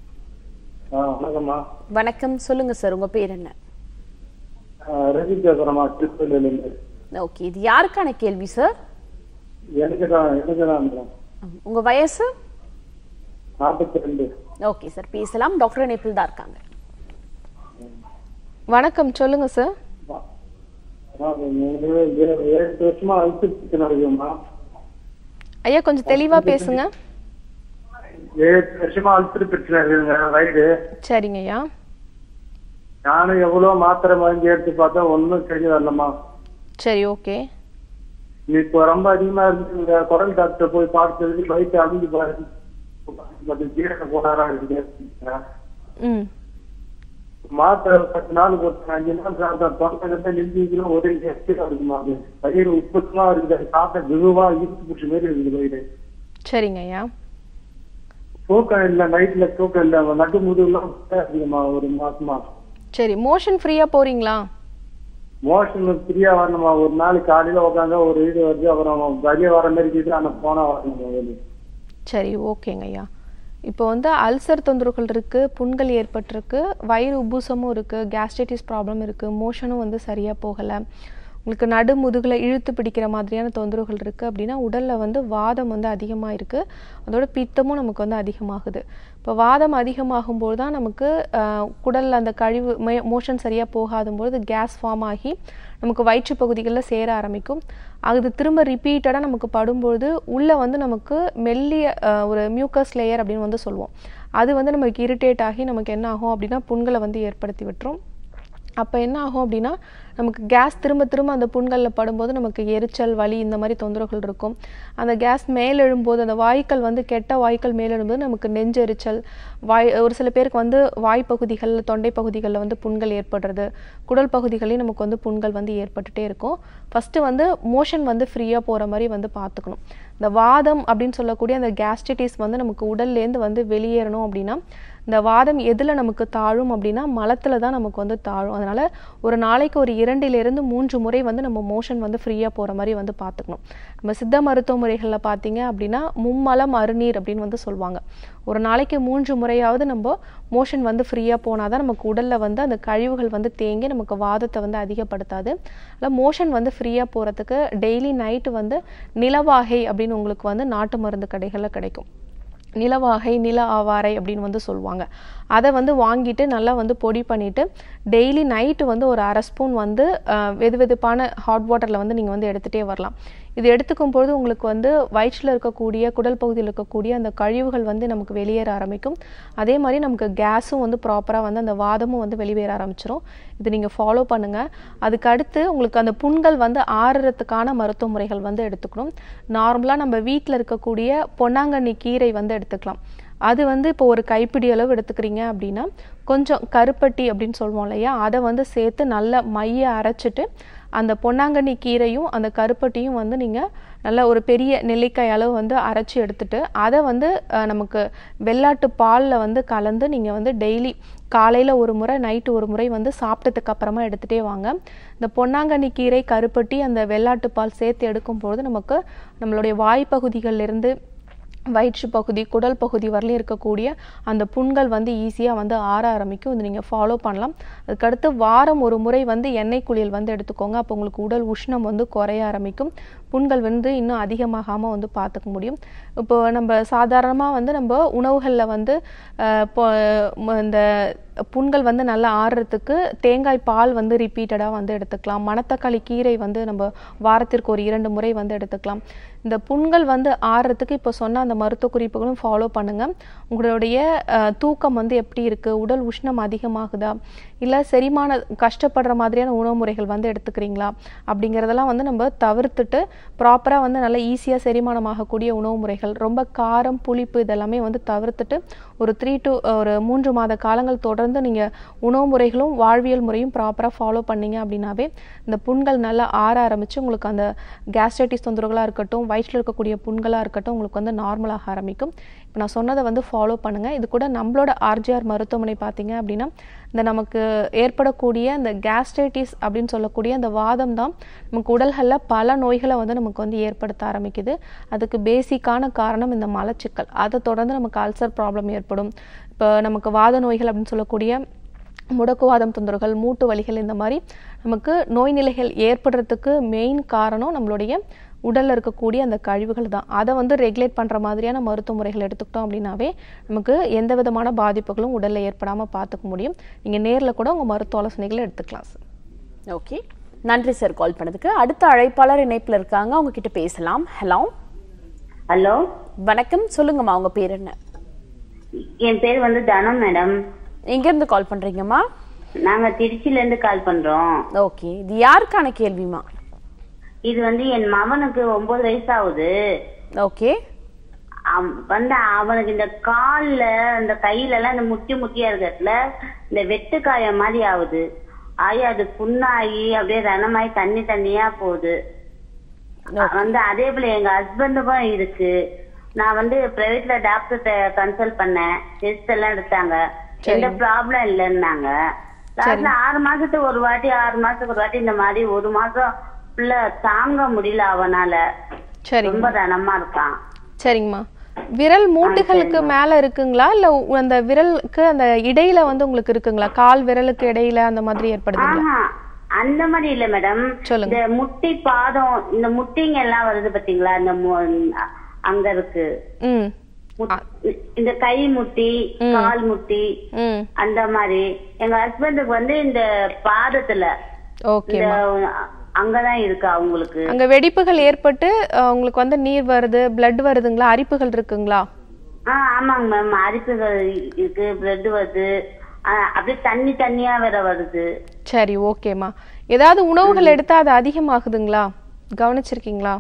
ஆ வணக்கம்மா வணக்கம் சொல்லுங்க சார் உங்க பேர் என்ன ஆ, ரவி பேசுறேம்மா திருப்பதியிலேருந்து ஓகே இது யாருக்கான கேள்வி சார் எனக்கு தான் எனக்கு தான் உங்க வயசு நாற்பத்தி ரெண்டு ஓகே சார் பேசலாம் டாக்டர் இணைப்பில் தான் இருக்காங்க வணக்கம் சொல்லுங்கள் சார் ஏழு வருஷமா அழுத்து பிரச்சனை இருக்குமா ஐயா கொஞ்சம் தெளிவாக பேசுங்க ஏழு வருஷமா அழுத்து பிரச்சனை இருக்குங்க வயிறு சரிங்க ஐயா நானும் எவ்வளவு மாத்திரை மருந்து எடுத்து பார்த்தா ஒன்றும் சரி வரலம்மா சரி ஓகே இப்போ ரொம்ப அதிகமா இருந்து இந்த குரல் டாக்டர் போய் பார்த்ததுக்கு வயிற்று அழிஞ்சு பாருங்க பட் ஜீரண கோளாறா இருக்கு ம் மாத்திரை பத்து நாள் ஒரு அஞ்சு நாள் சாப்பிட்டா தொண்டை கிட்ட நெஞ்சிக்கணும் ஒரு எஸ்டிக்கா இருக்குமா அது வயிறு உப்புமா இருக்குது அது சாப்பிட்ட குருவா இருக்கு பிடிச்ச மாதிரி இருக்குது வயிறு சரிங்க ஐயா தூக்கம் இல்ல நைட்ல தூக்கம் இல்ல நட்டு முதுகுலாம் அதிகமா ஒரு மாசமா சரி மோஷன் ஃப்ரீயாக போகிறீங்களா மோஷன் ஃப்ரீயா வரணுமா ஒரு நாளைக்கு காலையில உட்காந்து ஒரு இது வருது அப்புறம் வெளியே வர மாதிரி இருக்குது ஆனா போனா வரணும் வெளியே சரி ஓகேங்க ஐயா இப்போ வந்து அல்சர் தொந்தரவுகள் இருக்குது புண்கள் ஏற்பட்டிருக்கு வயிறு உப்புசமும் இருக்குது கேஸ்ட்ரைட்டிஸ் ப்ராப்ளம் இருக்குது மோஷனும் வந்து சரியாக போகலை உங்களுக்கு நடு முதுகில் இழுத்து பிடிக்கிற மாதிரியான தொந்தரவுகள் இருக்குது அப்படின்னா உடலில் வந்து வாதம் வந்து அதிகமாக இருக்குது அதோட பித்தமும் நமக்கு வந்து அதிகமாகுது இப்போ வாதம் அதிகமாகும்போது தான் நமக்கு ஆஹ், குடல்ல அந்த கழிவு மோஷன் சரியாக போகாதும்போது கேஸ் ஃபார்ம் ஆகி நமக்கு வயிற்று பகுதிகளில் சேர ஆரம்பிக்கும் அது திரும்ப ரிப்பீட்டடாக நமக்கு படும்பொழுது உள்ளே வந்து நமக்கு மெல்லிய ஆஹ், ஒரு மியூக்கஸ் லேயர் அப்படின்னு வந்து சொல்லுவோம் அது வந்து நமக்கு இரிட்டேட் ஆகி நமக்கு என்ன ஆகும் அப்படின்னா புண்களை வந்து ஏற்படுத்தி விட்டுரும் அப்போ என்ன ஆகும் அப்படின்னா நமக்கு கேஸ் திரும்ப திரும்ப அந்த புண்களில் படும்போது நமக்கு எரிச்சல் வலி இந்த மாதிரி தொந்தரவுகள் இருக்கும் அந்த கேஸ் மேலெழும்போது அந்த வாய்க்கள் வந்து கெட்ட வாய்க்கள் மேலெழும்போது நமக்கு நெஞ்செரிச்சல் வாய் ஒரு சில பேருக்கு வந்து வாய் பகுதிகளில் தொண்டை பகுதிகளில் வந்து புண்கள் ஏற்படுறது குடல் பகுதிகளையும் நமக்கு வந்து புண்கள் வந்து ஏற்பட்டுட்டே இருக்கும் ஃபஸ்ட்டு வந்து மோஷன் வந்து ஃப்ரீயாக போகிற மாதிரி வந்து பார்த்துக்கணும் இந்த வாதம் அப்படின்னு சொல்லக்கூடிய அந்த கேஸ்ட்ரிட்டிஸ் வந்து நமக்கு உடல்லேருந்து வந்து வெளியேறணும் அப்படின்னா இந்த வாதம் எதில் நமக்கு தாழும் அப்படின்னா மலத்தில் தான் நமக்கு வந்து தாழும் அதனால் ஒரு நாளைக்கு ஒரு இரண்டிலிருந்து மூன்று முறை வந்து நம்ம மோஷன் வந்து ஃப்ரீயாக போகிற மாதிரி வந்து பார்த்துக்கணும் நம்ம சித்த மருத்துவ முறைகளில் பார்த்தீங்க அப்படின்னா மும்மலம் அருநீர் அப்படின்னு வந்து சொல்லுவாங்க ஒரு நாளைக்கு மூன்று முறையாவது நம்ம மோஷன் வந்து ஃப்ரீயாக போனால் தான் நமக்கு உடலில் வந்து அந்த கழிவுகள் வந்து தேங்கி நமக்கு வாதத்தை வந்து அதிகப்படுத்தாது அதில் மோஷன் வந்து ஃப்ரீயாக போகிறதுக்கு டெய்லி நைட்டு வந்து நிலவாகை அப்படின்னு உங்களுக்கு வந்து நாட்டு மருந்து கடைகளில் கிடைக்கும் நிலவாகை நில ஆவாரை அப்படின்னு வந்து சொல்லுவாங்க அதை வந்து வாங்கிட்டு நல்லா வந்து பொடி பண்ணிட்டு டெய்லி நைட்டு வந்து ஒரு அரை ஸ்பூன் வந்து அஹ், வெது வெதுப்பான ஹாட் வாட்டரில் வந்து நீங்கள் வந்து எடுத்துகிட்டே வரலாம் இது எடுத்துக்கும் பொழுது உங்களுக்கு வந்து வயிற்றில் இருக்கக்கூடிய குடல் பகுதியில் இருக்கக்கூடிய அந்த கழிவுகள் வந்து நமக்கு வெளியேற ஆரம்பிக்கும் அதே மாதிரி நமக்கு கேஸும் வந்து ப்ராப்பராக வந்து அந்த வாதமும் வந்து வெளியேற ஆரம்பிச்சிரும் இது நீங்கள் ஃபாலோ பண்ணுங்கள் அதுக்கு அடுத்து உங்களுக்கு அந்த புண்கள் வந்து ஆறுறதுக்கான மருத்துவ முறைகள் வந்து எடுத்துக்கணும் நார்மலாக நம்ம வீட்டில் இருக்கக்கூடிய பொன்னாங்கண்ணி கீரை வந்து எடுத்துக்கலாம் அது வந்து இப்போ ஒரு கைப்பிடி அளவு எடுத்துக்கிறீங்க அப்படின்னா கொஞ்சம் கருப்பட்டி அப்படின்னு சொல்லுவோம் இல்லையா அதை வந்து சேர்த்து நல்லா மைய அரைச்சிட்டு அந்த பொன்னாங்கண்ணி கீரையும் அந்த கருப்பட்டியும் வந்து நீங்கள் நல்ல ஒரு பெரிய நெல்லிக்காய் அளவு வந்து அரைச்சி எடுத்துட்டு அதை வந்து அஹ், நமக்கு வெள்ளாட்டு பாலில் வந்து கலந்து நீங்கள் வந்து டெய்லி காலையில் ஒரு முறை நைட்டு ஒரு முறை வந்து சாப்பிட்டதுக்கு அப்புறமா எடுத்துகிட்டே வாங்க இந்த பொன்னாங்கண்ணி கீரை கருப்பட்டி அந்த வெள்ளாட்டு பால் சேர்த்து எடுக்கும்பொழுது நமக்கு நம்மளுடைய வாய்ப்பகுதிகளிலிருந்து வயிற்று பகுதி குடல் பகுதி வரலையும் இருக்கக்கூடிய அந்த புண்கள் வந்து ஈஸியாக வந்து ஆற ஆரம்பிக்கும் இது நீங்கள் ஃபாலோ பண்ணலாம் அதுக்கடுத்து வாரம் ஒரு முறை வந்து எண்ணெய் குளியல் வந்து எடுத்துக்கோங்க அப்போ உங்களுக்கு உடல் உஷ்ணம் வந்து குறைய ஆரம்பிக்கும் புண்கள் வந்து இன்னும் அதிகமாகாமல் வந்து பார்த்துக்க முடியும் இப்போ நம்ம சாதாரணமாக வந்து நம்ம உணவுகளில் வந்து அஹ், இப்போ ம- இந்த புண்கள் வந்து நல்லா ஆறுறதுக்கு தேங்காய் பால் வந்து ரிப்பீட்டடாக வந்து எடுத்துக்கலாம் மணத்தக்காளி கீரை வந்து நம்ம வாரத்திற்கு ஒரு இரண்டு முறை வந்து எடுத்துக்கலாம் இந்த புண்கள் வந்து ஆறுறதுக்கு இப்போ சொன்ன அந்த மருத்துவ குறிப்புகளும் ஃபாலோ பண்ணுங்க உங்களுடைய அஹ், தூக்கம் வந்து எப்படி இருக்கு உடல் உஷ்ணம் அதிகமாகுதா இல்லை செரிமான கஷ்டப்படுற மாதிரியான உணவு முறைகள் வந்து எடுத்துக்கிறீங்களா அப்படிங்கிறதெல்லாம் வந்து நம்ம தவிர்த்துட்டு ப்ராப்பராக வந்து நல்லா ஈஸியாக செரிமானமாகக்கூடிய உணவு முறைகள் ரொம்ப காரம் புளிப்பு இதெல்லாமே வந்து தவிர்த்துட்டு ஒரு த்ரீ டு ஒரு மூன்று மாத காலங்கள் தொடர்ந்து நீங்கள் உணவு முறைகளும் வாழ்வியல் முறையும் ப்ராப்பராக ஃபாலோ பண்ணீங்க அப்படின்னாவே இந்த புண்கள் நல்லா ஆற ஆரம்பித்து உங்களுக்கு அந்த கேஸ்ட்ரைட்டிஸ் தொந்தரவுகளாக இருக்கட்டும் வயிற்றில் இருக்கக்கூடிய புண்களாக இருக்கட்டும் உங்களுக்கு வந்து நார்மலாக ஆரம்பிக்கும் இப்போ நான் சொன்னதை வந்து ஃபாலோ பண்ணுங்கள் இது கூட நம்மளோட ஆர்ஜிஆர் மருத்துவமனை பார்த்தீங்க அப்படின்னா இந்த நமக்கு ஏற்படக்கூடிய இந்த கேஸ்ட்ரைட்டிஸ் அப்படின்னு சொல்லக்கூடிய அந்த வாதம் தான் நமக்கு உடல்களில் பல நோய்களை வந்து நமக்கு வந்து ஏற்படுத்த ஆரம்பிக்குது அதுக்கு பேசிக்கான காரணம் இந்த மலச்சிக்கல் அதை தொடர்ந்து நமக்கு அல்சர் ப்ராப்ளம் ஏற்படும் இப்போ நமக்கு வாத நோய்கள் அப்படின்னு சொல்லக்கூடிய முடக்குவாதம் தொந்தரவுகள் மூட்டு வலிகள் இந்த மாதிரி நமக்கு நோய் நிலைகள் ஏற்படுறதுக்கு மெயின் காரணம் நம்மளுடைய உடல்ல இருக்கக்கூடிய அந்த கழிவுகள் தான் அதை வந்து ரெகுலேட் பண்ற மாதிரியான மருத்துவ முறைகள் எடுத்துக்கிட்டோம் அப்படின்னாவே நமக்கு எந்த விதமான பாதிப்புகளும் உடல்ல ஏற்படாம பார்த்துக்க முடியும் நீங்க நேர்ல கூட உங்க மருத்துவ ஆலோசனைகளை எடுத்துக்கலாம் சார் ஓகே நன்றி சார் கால் பண்ணதுக்கு அடுத்த அழைப்பாளர் இணைப்புல இருக்காங்க அவங்க கிட்ட பேசலாம் ஹலோ ஹலோ வணக்கம் சொல்லுங்கம்மா உங்க பேர் என்ன என் பேர் வந்து தனம் மேடம் எங்க இருந்து கால் பண்றீங்கம்மா நாங்க திருச்சில இருந்து கால் பண்றோம் ஓகே இது யாருக்கான கேள்விமா இது வந்து என் மகனுக்கு ஒன்பது வயசு ஆகுது ஓகே அவன் வந்து அவனுக்கு இந்த கால்ல இந்த கையில எல்லாம் இந்த முட்டி முட்டியா இருக்கிறதுல இந்த வெட்டுக்காயம் மாதிரி ஆகுது ஆகி அது புண்ணாகி அப்படியே ரணமாயி தண்ணி தண்ணியா போகுது வந்து அதே போல எங்க ஹஸ்பண்டுக்கும் இருக்கு நான் வந்து பிரைவேட்ல டாக்டர்கிட்ட கன்சல்ட் பண்ணேன் டெஸ்ட் எல்லாம் எடுத்தாங்க எந்த ப்ராப்ளம் இல்லைன்னாங்க லாஸ்ட்ல ஆறு மாசத்துக்கு ஒரு வாட்டி ஆறு மாசத்துக்கு ஒரு வாட்டி இந்த மாதிரி ஒரு மாசம் ஃபுல்லா தாங்க முடியல அவனால சரிங்க ரொம்ப ரணமா இருக்கான் சரிங்கம்மா விரல் மூட்டுகளுக்கு மேல இருக்குங்களா இல்ல உ- அந்த விரலுக்கு அந்த இடையில வந்து உங்களுக்கு இருக்குங்களா கால் விரலுக்கு இடையில அந்த மாதிரி ஏற்படுதுங்களா ஆஹா அந்த மாதிரி இல்ல மேடம் சொல்லுங்க. இந்த முட்டி பாதம் இந்த முட்டிங்க எல்லாம் வருது பாத்தீங்களா இந்த மு- அங்க இருக்கு ம் முட்- இந்த கை முட்டி கால் முட்டி ம் அந்த மாதிரி எங்க ஹஸ்பண்டுக்கு வந்து இந்த பாதத்துல ஓகே இந்த அங்கதான் இருக்கு அவங்களுக்கு அங்க வெடிப்புகள் ஏற்பட்டு அஹ், உங்களுக்கு வந்து நீர் வருது blood வருதுங்களா அரிப்புகள் இருக்குங்களா ஆ ஆமாங்க மேம் அரிப்புகள் இருக்கு பிளட் வருது ஆ, அப்படியே தண்ணி தண்ணியா வேற வருது சரி ஓகேம்மா ஏதாவது உணவுகள் எடுத்தா அது அதிகமாகுதுங்களா கவனிச்சிருக்கீங்களா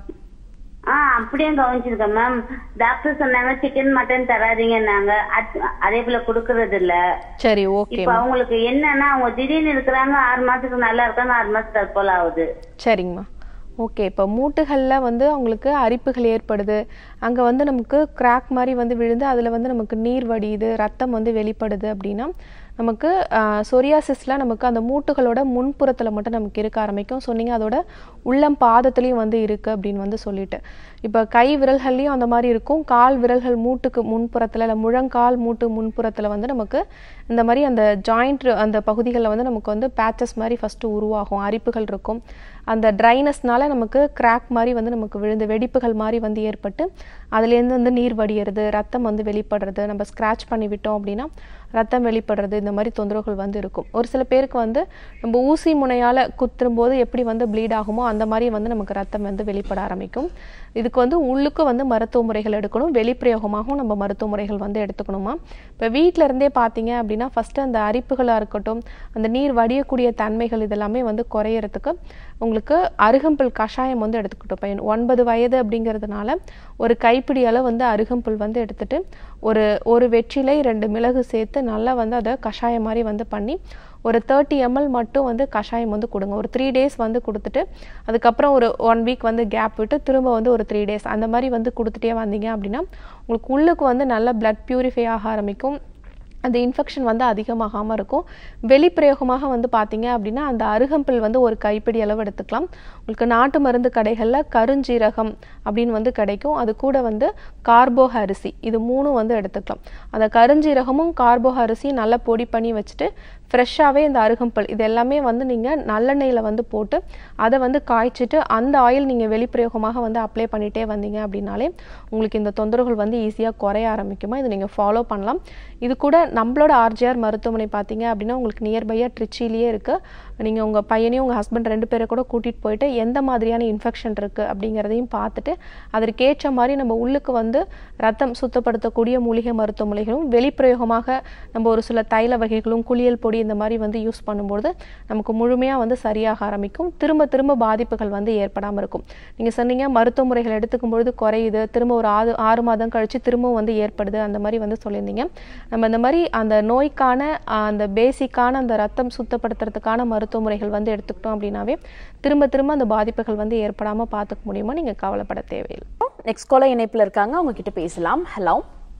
ஆ அப்படியே கவனிச்சிருக்கேன் மேம் டாக்டர் சொன்னாங்க சிக்கன் மட்டன் தராதீங்கன்னாங்க அத்- அதே போல குடுக்கறது இல்ல சரி ஓகே இப்ப அவங்களுக்கு என்னன்னா அவங்க திடீர்னு இருக்கிறாங்க ஆறு மாசத்துக்கு நல்லா இருக்காங்க ஆறு மாசத்துக்கு அது போல ஆகுது சரிங்கம்மா ஓகே இப்போ மூட்டுகளில் வந்து அவங்களுக்கு அரிப்புகள் ஏற்படுது அங்கே வந்து நமக்கு கிராக் மாதிரி வந்து விழுந்து அதில் வந்து நமக்கு நீர் வடியுது ரத்தம் வந்து வெளிப்படுது அப்படின்னா நமக்கு சொரியாசிஸில் நமக்கு அந்த மூட்டுகளோட முன்புறத்தில் மட்டும் நமக்கு இருக்க ஆரம்பிக்கும் சொன்னீங்க அதோட உள்ளம் பாதத்துலேயும் வந்து இருக்குது அப்படின்னு வந்து சொல்லிட்டு இப்போ கை விரல்கள்லையும் அந்த மாதிரி இருக்கும் கால் விரல்கள் மூட்டுக்கு முன்புறத்தில் இல்லை முழங்கால் மூட்டு முன்புறத்தில் வந்து நமக்கு இந்த மாதிரி அந்த ஜாயிண்ட் அந்த பகுதிகளில் வந்து நமக்கு வந்து பேச்சஸ் மாதிரி ஃபஸ்ட்டு உருவாகும் அரிப்புகள் இருக்கும் அந்த ட்ரைனஸ்னால நமக்கு கிராக் மாதிரி வந்து நமக்கு விழுந்து வெடிப்புகள் மாதிரி வந்து ஏற்பட்டு அதுலேருந்து வந்து நீர் வடியறது ரத்தம் வந்து வெளிப்படுறது நம்ம ஸ்க்ராட்ச் பண்ணி விட்டோம் அப்படின்னா ரத்தம் வெளிப்படுறது இந்த மாதிரி தொந்தரவுகள் வந்து இருக்கும் ஒரு சில பேருக்கு வந்து நம்ம ஊசி முனையால் குத்தும் போது எப்படி வந்து ப்ளீட் ஆகுமோ அந்த மாதிரி வந்து நமக்கு ரத்தம் வந்து வெளிப்பட ஆரம்பிக்கும் இதுக்கு வந்து உள்ளுக்கு வந்து மருத்துவ முறைகள் எடுக்கணும் வெளிப்பிரயோகமாகவும் நம்ம மருத்துவ முறைகள் வந்து எடுத்துக்கணுமா இப்போ வீட்டில இருந்தே பார்த்தீங்க அப்படின்னா ஃபஸ்ட்டு அந்த அரிப்புகளாக இருக்கட்டும் அந்த நீர் வடியக்கூடிய தன்மைகள் இதெல்லாமே வந்து குறையறதுக்கு உங்களுக்கு அருகம்புல் கஷாயம் வந்து எடுத்துக்கிட்டோம் இப்போ ஒன்பது வயது அப்படிங்கிறதுனால ஒரு கைப்பிடி அளவு வந்து அருகம்புல் வந்து எடுத்துட்டு ஒரு ஒரு வெற்றிலை ரெண்டு மிளகு சேர்த்து நல்லா வந்து அதை கஷாயம் மாதிரி வந்து பண்ணி ஒரு தேர்ட்டி எம்எல் மட்டும் வந்து கஷாயம் வந்து கொடுங்க ஒரு த்ரீ டேஸ் வந்து கொடுத்துட்டு அதுக்கப்புறம் ஒரு ஒன் வீக் வந்து கேப் விட்டு திரும்ப வந்து ஒரு த்ரீ டேஸ் அந்த மாதிரி வந்து கொடுத்துட்டே வந்தீங்க அப்படின்னா உங்களுக்கு உள்ளுக்கு வந்து நல்லா பிளட் பியூரிஃபை ஆக ஆரம்பிக்கும் அந்த இன்ஃபெக்ஷன் வந்து அதிகமாகாமல் இருக்கும் வெளிப்பிரயோகமாக வந்து பார்த்தீங்க அப்படின்னா அந்த அருகம்பில் வந்து ஒரு கைப்பிடி அளவு எடுத்துக்கலாம் உங்களுக்கு நாட்டு மருந்து கடைகளில் கருஞ்சீரகம் அப்படின்னு வந்து கிடைக்கும் அது கூட வந்து கார்போக அரிசி இது மூணும் வந்து எடுத்துக்கலாம் அந்த கருஞ்சீரகமும் கார்போக அரிசியும் நல்லா பொடி பண்ணி வச்சுட்டு ஃப்ரெஷ்ஷாகவே இந்த அருகம்புல் இது எல்லாமே வந்து நீங்கள் நல்லெண்ணெயில் வந்து போட்டு அதை வந்து காய்ச்சிட்டு அந்த ஆயில் நீங்கள் வெளிப்பிரயோகமாக வந்து அப்ளை பண்ணிகிட்டே வந்தீங்க அப்படின்னாலே உங்களுக்கு இந்த தொந்தரவுகள் வந்து ஈஸியாக குறைய ஆரம்பிக்குமா இது நீங்கள் ஃபாலோ பண்ணலாம் இது கூட நம்மளோட ஆர்ஜிஆர் மருத்துவமனை பார்த்தீங்க அப்படின்னா உங்களுக்கு நியர்பையாக ட்ரிச்சிலேயே இருக்குது நீங்கள் உங்கள் பையனையும் உங்கள் ஹஸ்பண்ட் ரெண்டு பேரை கூட கூட்டிகிட்டு போயிட்டு எந்த மாதிரியான இன்ஃபெக்ஷன் இருக்குது அப்படிங்கிறதையும் பார்த்துட்டு அதற்கேற்ற மாதிரி நம்ம உள்ளுக்கு வந்து ரத்தம் சுத்தப்படுத்தக்கூடிய மூலிகை மருத்துவமனைகளும் வெளிப்பிரயோகமாக நம்ம ஒரு சில தைல வகைகளும் குளியல் பொடி இந்த மாதிரி வந்து யூஸ் பண்ணும்போது நமக்கு முழுமையாக வந்து சரியாக ஆரம்பிக்கும் திரும்ப திரும்ப பாதிப்புகள் வந்து ஏற்படாமல் இருக்கும் நீங்கள் சொன்னீங்க மருத்துவ முறைகள் எடுத்துக்கும் பொழுது குறையுது திரும்ப ஒரு ஆறு ஆறு மாதம் கழித்து திரும்பவும் வந்து ஏற்படுது அந்த மாதிரி வந்து சொல்லியிருந்தீங்க நம்ம இந்த மாதிரி அந்த நோய்க்கான ஆஹ், அந்த பேசிக்கான அந்த ரத்தம் சுத்தப்படுத்துறதுக்கான மருத்துவ முறைகள் வந்து எடுத்துக்கிட்டோம் அப்படின்னாவே திரும்ப திரும்ப அந்த பாதிப்புகள் வந்து ஏற்படாமல் பார்த்துக்க முடியுமா நீங்கள் கவலைப்பட தேவையில்லை நெக்ஸ்ட் காலர் இணைப்புல இருக்காங்க அவங்க கிட்ட பேசலாம் ஹலோ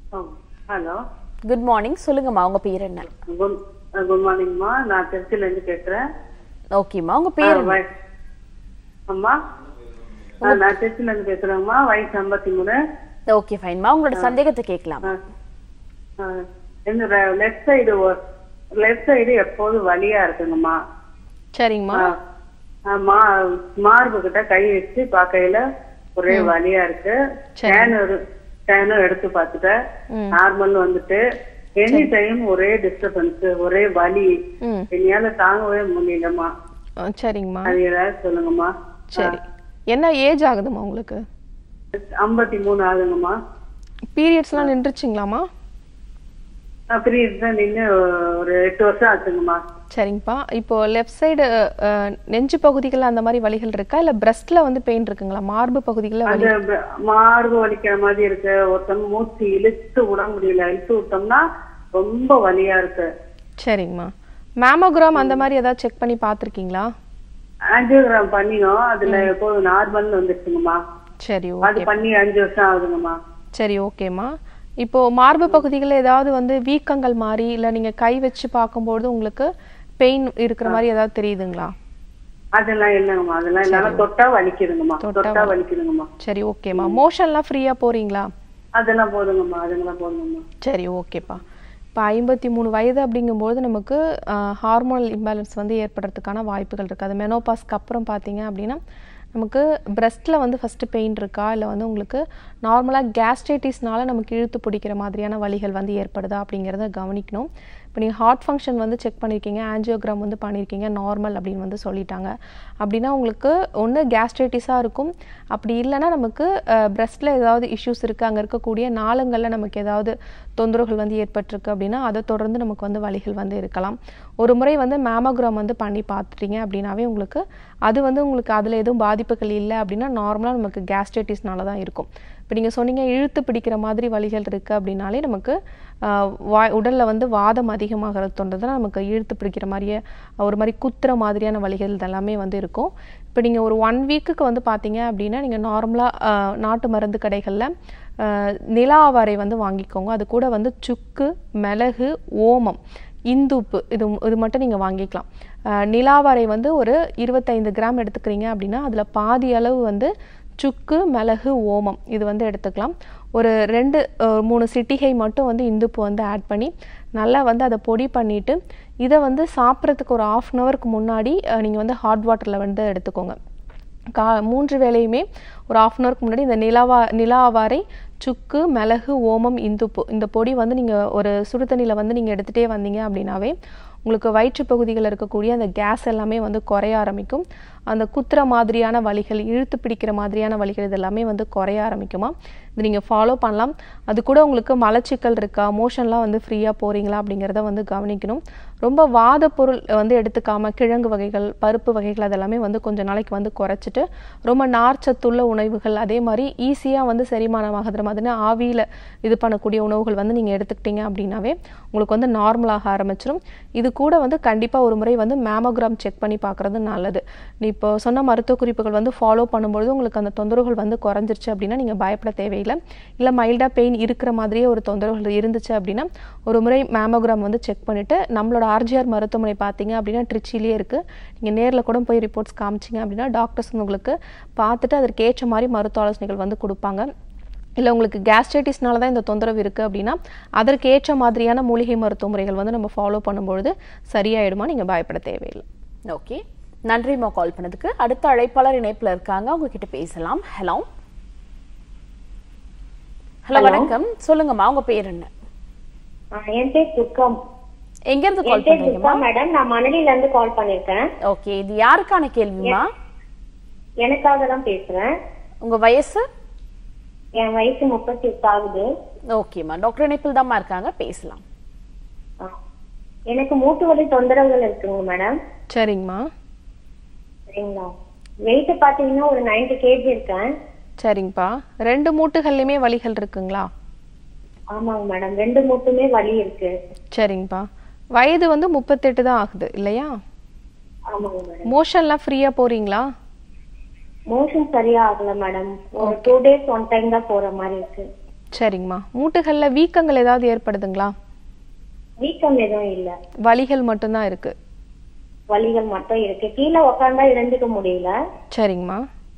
ஹலோ குட் மார்னிங் சொல்லுங்கம்மா உங்க பேர் என்ன குட் குட் மார்னிங்மா நான் திருச்சியில இருந்து பேசுறேன் ஓகேம்மா உங்க பேர் என்ன? வய- அம்மா ஆ, நான் திருச்சியில இருந்து பேசுறேங்கம்மா வயசு ஐம்பத்தி மூணு ஓகே ஃபைன்மா உங்களோட சந்தேகத்தை கேட்கலாம் ஆ, ஆ, என்னோட லெஃப்ட் சைடு லெஃப்ட் சைடு எப்போதும் வலியா இருக்குங்கம்மா சரிங்கம்மா ஆ, ஆ, மா- மார்பு கிட்ட கை வச்சு பார்க்கையில ஒரே வலியா இருக்கு ஸ்கேன் ஸ்கேனும் எடுத்து பார்த்துட்டேன் நார்மல் வந்துட்டு எனி டைம் ஒரே டிஸ்டர்பன்ஸ் ஒரே வலி ம் என்னால தாங்கவே முடியலம்மா ஆ, சரிங்கம்மா அது ஏதாவது சொல்லுங்கம்மா சரி என்ன ஏஜ் ஆகுதும்மா உங்களுக்கு ஐம்பத்தி மூணு ஆகுங்கம்மா பீரியட்ஸ்லாம் நின்றுச்சுங்களாம்மா பீரியட்ஸ் தான் நின்று ஒரு எட்டு வருஷம் ஆச்சுங்கம்மா சரிங்கப்பா இப்போ லெஃப்ட் சைடு நெஞ்சு பகுதிகளில் அந்த மாதிரி வலிகள் இருக்கா இல்லை பிரஸ்ட்ல வந்து பெயின் இருக்குங்களா மார்பு பகுதிகளில் வலி அந்த ப- மார்பு வலிக்கிற மாதிரி இருக்கு ஒருத்தவங்க மூச்சு இழுத்து விட முடியல இழுத்து விட்டோம்னா ரொம்ப வலியா இருக்கு சரிங்கம்மா மேமோகிராம் அந்த மாதிரி ஏதாவது செக் பண்ணி பார்த்துருக்கீங்களா ஆஞ்சியோகிராம் பண்ணினோம் அதுல எப்போதும் நார்மல் வந்துருச்சுங்கம்மா சரி அது ஓகே பண்ணி அஞ்சு வருஷம் ஆகுதுங்கம்மா சரி ஓகேம்மா இப்போ மார்பு பகுதிகளில் ஏதாவது வந்து வீக்கங்கள் மாதிரி இல்லை நீங்கள் கை வச்சு பார்க்கும்போது உங்களுக்கு பெயின் இருக்கிற மாதிரி ஏதாவது தெரியுதுங்களா அதெல்லாம் இல்லைங்கம்மா அதெல்லாம் என்னால தொட்டா வலிக்குதுங்கம்மா தொட்டா தொட்டா வலிக்குதுங்கம்மா சரி ஓகேம்மா மோஷன்லாம் ஃப்ரீயாக போறீங்களா அதெல்லாம் போதுங்கம்மா அதெல்லாம் போதுங்கம்மா சரி ஓகேப்பா இப்போ ஐம்பத்தி மூணு வயது அப்படிங்கும்போது நமக்கு ஹார்மோனல் இம்பேலன்ஸ் வந்து ஏற்படுறதுக்கான வாய்ப்புகள் இருக்குது அது மெனோபாஸ்க்கு அப்புறம் பார்த்தீங்க அப்படின்னா நமக்கு பிரஸ்ட்டில் வந்து ஃபஸ்ட்டு பெயின் இருக்கா இல்லை வந்து உங்களுக்கு நார்மலாக கேஸ்ட்ரைட்டிஸ்னால நமக்கு இழுத்து பிடிக்கிற மாதிரியான வலிகள் வந்து ஏற்படுதா அப்படிங்கிறத கவனிக்கணும் இப்போ நீங்கள் ஹார்ட் ஃபங்க்ஷன் வந்து செக் பண்ணியிருக்கீங்க ஆஞ்சியோகிராம் வந்து பண்ணியிருக்கீங்க நார்மல் அப்படின்னு வந்து சொல்லிட்டாங்க அப்படின்னா உங்களுக்கு ஒன்று கேஸ்ட்ரைட்டிஸாக இருக்கும் அப்படி இல்லைன்னா நமக்கு பிரஸ்ட்டில் ஏதாவது இஷ்யூஸ் இருக்குது அங்கே இருக்கக்கூடிய நாளங்களில் நமக்கு ஏதாவது தொந்தரவுகள் வந்து ஏற்பட்டிருக்கு அப்படின்னா அதை தொடர்ந்து நமக்கு வந்து வலிகள் வந்து இருக்கலாம் ஒரு முறை வந்து மேமோகிராம் வந்து பண்ணி பார்த்துட்டீங்க அப்படின்னாவே உங்களுக்கு அது வந்து உங்களுக்கு அதில் எதுவும் பாதிப்புகள் இல்லை அப்படின்னா நார்மலாக நமக்கு கேஸ்ட்ரைட்டிஸ்னால தான் இருக்கும் இப்போ நீங்கள் சொன்னீங்க இழுத்து பிடிக்கிற மாதிரி வலிகள் இருக்குது அப்படின்னாலே நமக்கு ஆஹ், வா உடலில் வந்து வாதம் அதிகமாகிறது தோன்றதுனா நமக்கு இழுத்து பிடிக்கிற மாதிரியே ஒரு மாதிரி குத்துற மாதிரியான வலிகள் இதெல்லாமே வந்து இருக்கும் இப்போ நீங்கள் ஒரு ஒன் வீக்குக்கு வந்து பார்த்தீங்க அப்படின்னா நீங்கள் நார்மலாக நாட்டு மருந்து கடைகளில் நிலாவாரை வந்து வாங்கிக்கோங்க அது கூட வந்து சுக்கு மிளகு ஓமம் இந்துப்பு இது இது மட்டும் நீங்கள் வாங்கிக்கலாம் அஹ் நிலாவாரை வந்து ஒரு இருபத்தைந்து கிராம் எடுத்துக்கிறீங்க அப்படின்னா அதில் பாதி அளவு வந்து சுக்கு மிளகு ஓமம் இது வந்து எடுத்துக்கலாம் ஒரு ரெண்டு அஹ் மூணு சிட்டிகை மட்டும் வந்து இந்துப்பு வந்து ஆட் பண்ணி நல்லா வந்து அதை பொடி பண்ணிவிட்டு இதை வந்து சாப்பிட்றதுக்கு ஒரு ஆஃப் அன் ஹவருக்கு முன்னாடி நீங்கள் வந்து ஹாட் வாட்டரில் வந்து எடுத்துக்கோங்க கா மூன்று வேளையுமே ஒரு ஆஃப் அன் ஹவருக்கு முன்னாடி இந்த நிலாவா நிலாவாரை சுக்கு மிளகு ஓமம் இந்துப்பு இந்த பொடி வந்து நீங்கள் ஒரு சுடு தண்ணியில் வந்து நீங்கள் எடுத்துகிட்டே வந்தீங்க அப்படின்னாவே உங்களுக்கு வயிற்று பகுதிகளில் இருக்கக்கூடிய அந்த கேஸ் எல்லாமே வந்து குறைய ஆரம்பிக்கும் அந்த குத்துற மாதிரியான வலிகள் இழுத்து பிடிக்கிற மாதிரியான வலிகள் இது எல்லாமே வந்து குறைய ஆரம்பிக்குமா இது நீங்கள் ஃபாலோ பண்ணலாம் அது கூட உங்களுக்கு மலச்சிக்கல் இருக்கா மோஷன்லாம் வந்து ஃப்ரீயாக போகிறீங்களா அப்படிங்கிறத வந்து கவனிக்கணும் ரொம்ப வாத பொருள் வந்து எடுத்துக்காம கிழங்கு வகைகள் பருப்பு வகைகள் அதெல்லாமே வந்து கொஞ்ச நாளைக்கு வந்து குறைச்சிட்டு ரொம்ப நார்ச்சத்துள்ள உணவுகள் அதே மாதிரி ஈஸியாக வந்து செரிமானமாகிற மாதிரி ஆவியில் இது பண்ணக்கூடிய உணவுகள் வந்து நீங்கள் எடுத்துக்கிட்டீங்க அப்படின்னாவே உங்களுக்கு வந்து நார்மலாக ஆரம்பிச்சிடும் இது கூட வந்து கண்டிப்பாக ஒரு முறை வந்து மேமோகிராம் செக் பண்ணி பார்க்குறது நல்லது நீ இப்போ சொன்ன மருத்துவ குறிப்புகள் வந்து ஃபாலோ பண்ணும்பொழுது உங்களுக்கு அந்த தொந்தரவுகள் வந்து குறைஞ்சிருச்சு அப்படின்னா நீங்கள் பயப்பட தேவையில்லை இல்லை மைல்டாக பெயின் இருக்கிற மாதிரியே ஒரு தொந்தரவுகள் இருந்துச்சு அப்படின்னா ஒரு முறை மேமோகிராம் வந்து செக் பண்ணிவிட்டு நம்மளோட ஆர்ஜிஆர் மருத்துவமனை பார்த்தீங்க அப்படின்னா ட்ரிச்சிலேயே இருக்குது நீங்கள் நேரில் கூட போய் ரிப்போர்ட்ஸ் காமிச்சிங்க அப்படின்னா டாக்டர்ஸ் வந்து உங்களுக்கு பார்த்துட்டு அதற்கு ஏற்ற மாதிரி மருத்துவ ஆலோசனைகள் வந்து கொடுப்பாங்க இல்லை உங்களுக்கு கேஸ்ட்ரைட்டிஸ்னால தான் இந்த தொந்தரவு இருக்குது அப்படின்னா அதற்கு ஏற்ற மாதிரியான மூலிகை மருத்துவ முறைகள் வந்து நம்ம ஃபாலோ பண்ணும்பொழுது சரியாயிடுமா நீங்கள் பயப்பட தேவையில்லை ஓகே நன்றிம்மா கால் பண்ணதுக்கு அடுத்த அழைப்பாளர் இணைப்புல இருக்காங்க அவங்க கிட்ட பேசலாம் ஹலோ ஹலோ வணக்கம் சொல்லுங்கம்மா உங்க பேர் என்ன ஆ, என் பேர் துர்கா எங்க இருந்து என் கால் பேர் துர்கா பண்றீங்கம்மா மேடம் நான் மணலில இருந்து கால் பண்ணிருக்கேன் ஓகே இது யாருக்கான கேள்விமா எனக்காக தான் பேசுறேன் உங்க வயசு என் வயசு முப்பத்தி எட்டு ஆகுது ஓகேம்மா டாக்டர் இணைப்பில் தாம்மா இருக்காங்க பேசலாம் ஆ. எனக்கு மூட்டு வலி தொந்தரவுகள் இருக்குங்க மேடம் சரிங்கம்மா சரிங்களா வெயிட் பாத்தீங்கன்னா ஒரு 90 கேஜி இருக்கேன் சரிங்கப்பா ரெண்டு மூட்டுகள்லையுமே வலிகள் இருக்குங்களா ஆமாங்க மேடம் ரெண்டு மூட்டுமே வலி இருக்கு சரிங்கப்பா வயது வந்து முப்பத்தெட்டு தான் ஆகுது இல்லையா ஆமாங்க மேடம் மோஷன்லாம் ஃப்ரீயாக போகிறீங்களா மோஷன் சரியா ஆகல மேடம் ஒரு டூ டேஸ் ஒன் டைம் தான் போற மாதிரி இருக்கு சரிங்கம்மா மூட்டுகளில் வீக்கங்கள் ஏதாவது ஏற்படுதுங்களா வீக்கம் எதுவும் இல்ல வலிகள் மட்டும்தான் இருக்குது வலிகள் மட்டும் இருக்கு கீழே உக்காந்தா எழுந்துக்க முடியல சரிங்கம்மா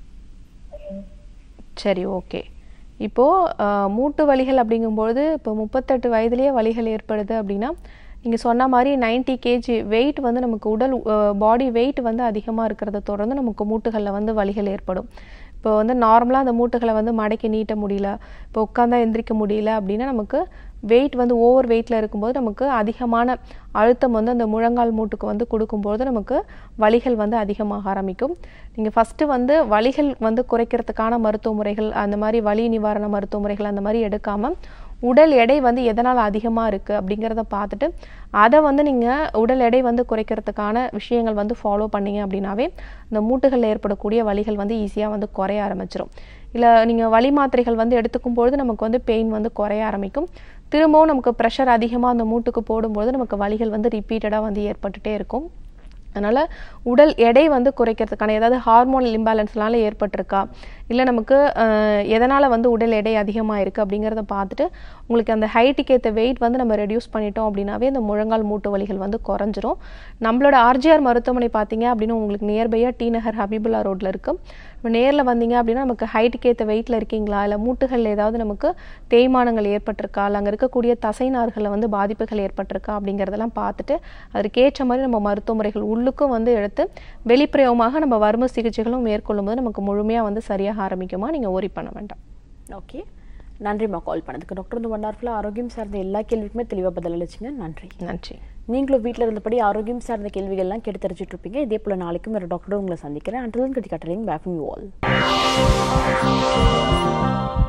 சரி ஓகே இப்போது மூட்டு வலிகள் அப்படிங்கும்பொழுது இப்போ முப்பத்தெட்டு வயதுலேயே வலிகள் ஏற்படுது அப்படின்னா நீங்கள் சொன்ன மாதிரி 90 கேஜி வெயிட் வந்து நமக்கு உடல் பாடி வெயிட் வந்து அதிகமாக இருக்கிறத தொடர்ந்து நமக்கு மூட்டுகளில் வந்து வலிகள் ஏற்படும் இப்போ வந்து நார்மலாக அந்த மூட்டுகளை வந்து மடக்கி நீட்ட முடியல இப்போ உட்காந்தா எந்திரிக்க முடியல அப்படின்னா நமக்கு வெயிட் வந்து ஓவர் வெயிட்டில் இருக்கும்போது நமக்கு அதிகமான அழுத்தம் வந்து அந்த முழங்கால் மூட்டுக்கு வந்து கொடுக்கும்போது நமக்கு வலிகள் வந்து அதிகமாக ஆரம்பிக்கும் நீங்கள் ஃபஸ்ட்டு வந்து வலிகள் வந்து குறைக்கிறதுக்கான மருத்துவ முறைகள் அந்த மாதிரி வலி நிவாரண மருத்துவ முறைகள் அந்த மாதிரி எடுக்காமல் உடல் எடை வந்து எதனால் அதிகமாக இருக்குது அப்படிங்கிறத பார்த்துட்டு அதை வந்து நீங்கள் உடல் எடை வந்து குறைக்கிறதுக்கான விஷயங்கள் வந்து ஃபாலோ பண்ணீங்க அப்படின்னாவே இந்த மூட்டுகளில் ஏற்படக்கூடிய வலிகள் வந்து ஈஸியாக வந்து குறைய ஆரம்பிச்சிடும் இல்லை நீங்கள் வலி மாத்திரைகள் வந்து எடுத்துக்கும் பொழுது நமக்கு வந்து பெயின் வந்து குறைய ஆரம்பிக்கும் திரும்பவும் நமக்கு ப்ரெஷர் அதிகமாக அந்த மூட்டுக்கு போடும்போது நமக்கு வலிகள் வந்து ரிப்பீட்டடாக வந்து ஏற்பட்டுட்டே இருக்கும் அதனால் உடல் எடை வந்து குறைக்கிறதுக்கான ஏதாவது ஹார்மோனல் இம்பேலன்ஸ்னால ஏற்பட்டிருக்கா இல்லை நமக்கு எதனால் வந்து உடல் எடை அதிகமாக இருக்குது அப்படிங்கிறத பார்த்துட்டு உங்களுக்கு அந்த ஹைட்டுக்கு ஏற்ற வெயிட் வந்து நம்ம ரெடியூஸ் பண்ணிட்டோம் அப்படின்னாவே இந்த முழங்கால் மூட்டு வலிகள் வந்து குறைஞ்சிரும் நம்மளோட ஆர்ஜிஆர் மருத்துவமனை பார்த்தீங்க அப்படின்னு உங்களுக்கு நியர்பையாக டி நகர் ஹபீபுல்லா ரோட்டில் இருக்குது இப்போ நேரில் வந்தீங்க அப்படின்னா நமக்கு ஹைட்டுக்கு ஏற்ற வெயிட்டில் இருக்கீங்களா இல்லை மூட்டுகளில் ஏதாவது நமக்கு தேய்மானங்கள் ஏற்பட்டிருக்கா இல்லை அங்கே இருக்கக்கூடிய தசைநார்களில் வந்து பாதிப்புகள் ஏற்பட்டிருக்கா அப்படிங்கிறதெல்லாம் பார்த்துட்டு அதற்கேற்ற மாதிரி நம்ம மருத்துவ முறைகள் உள்ளுக்கும் வந்து எடுத்து வெளிப்பிரயோகமாக நம்ம வறுமை சிகிச்சைகளும் மேற்கொள்ளும் போது நமக்கு முழுமையாக வந்து சரியாக ஆரம்பிக்குமா நீங்கள் ஓரி பண்ண வேண்டாம் ஓகே நன்றிம்மா கால் பண்ணதுக்கு டாக்டர் வந்து ஒன் ஹவர்ஃபுல்லாக ஆரோக்கியம் சார்ந்த எல்லா கேள்விக்குமே தெளிவாக பதில் அளிச்சிங்க நன்றி நன்றி நீங்களும் வீட்டில் இருந்தபடி ஆரோக்கியம் சார்ந்த கேள்விகள்லாம் கேட்டு தெரிஞ்சுட்டு இருப்பீங்க இதே போல் நாளைக்கும் வேறு டாக்டரும் உங்களை சந்திக்கிறேன் அண்டர்லன் கட்டி கட்டலிங் பேக் யூ ஆல்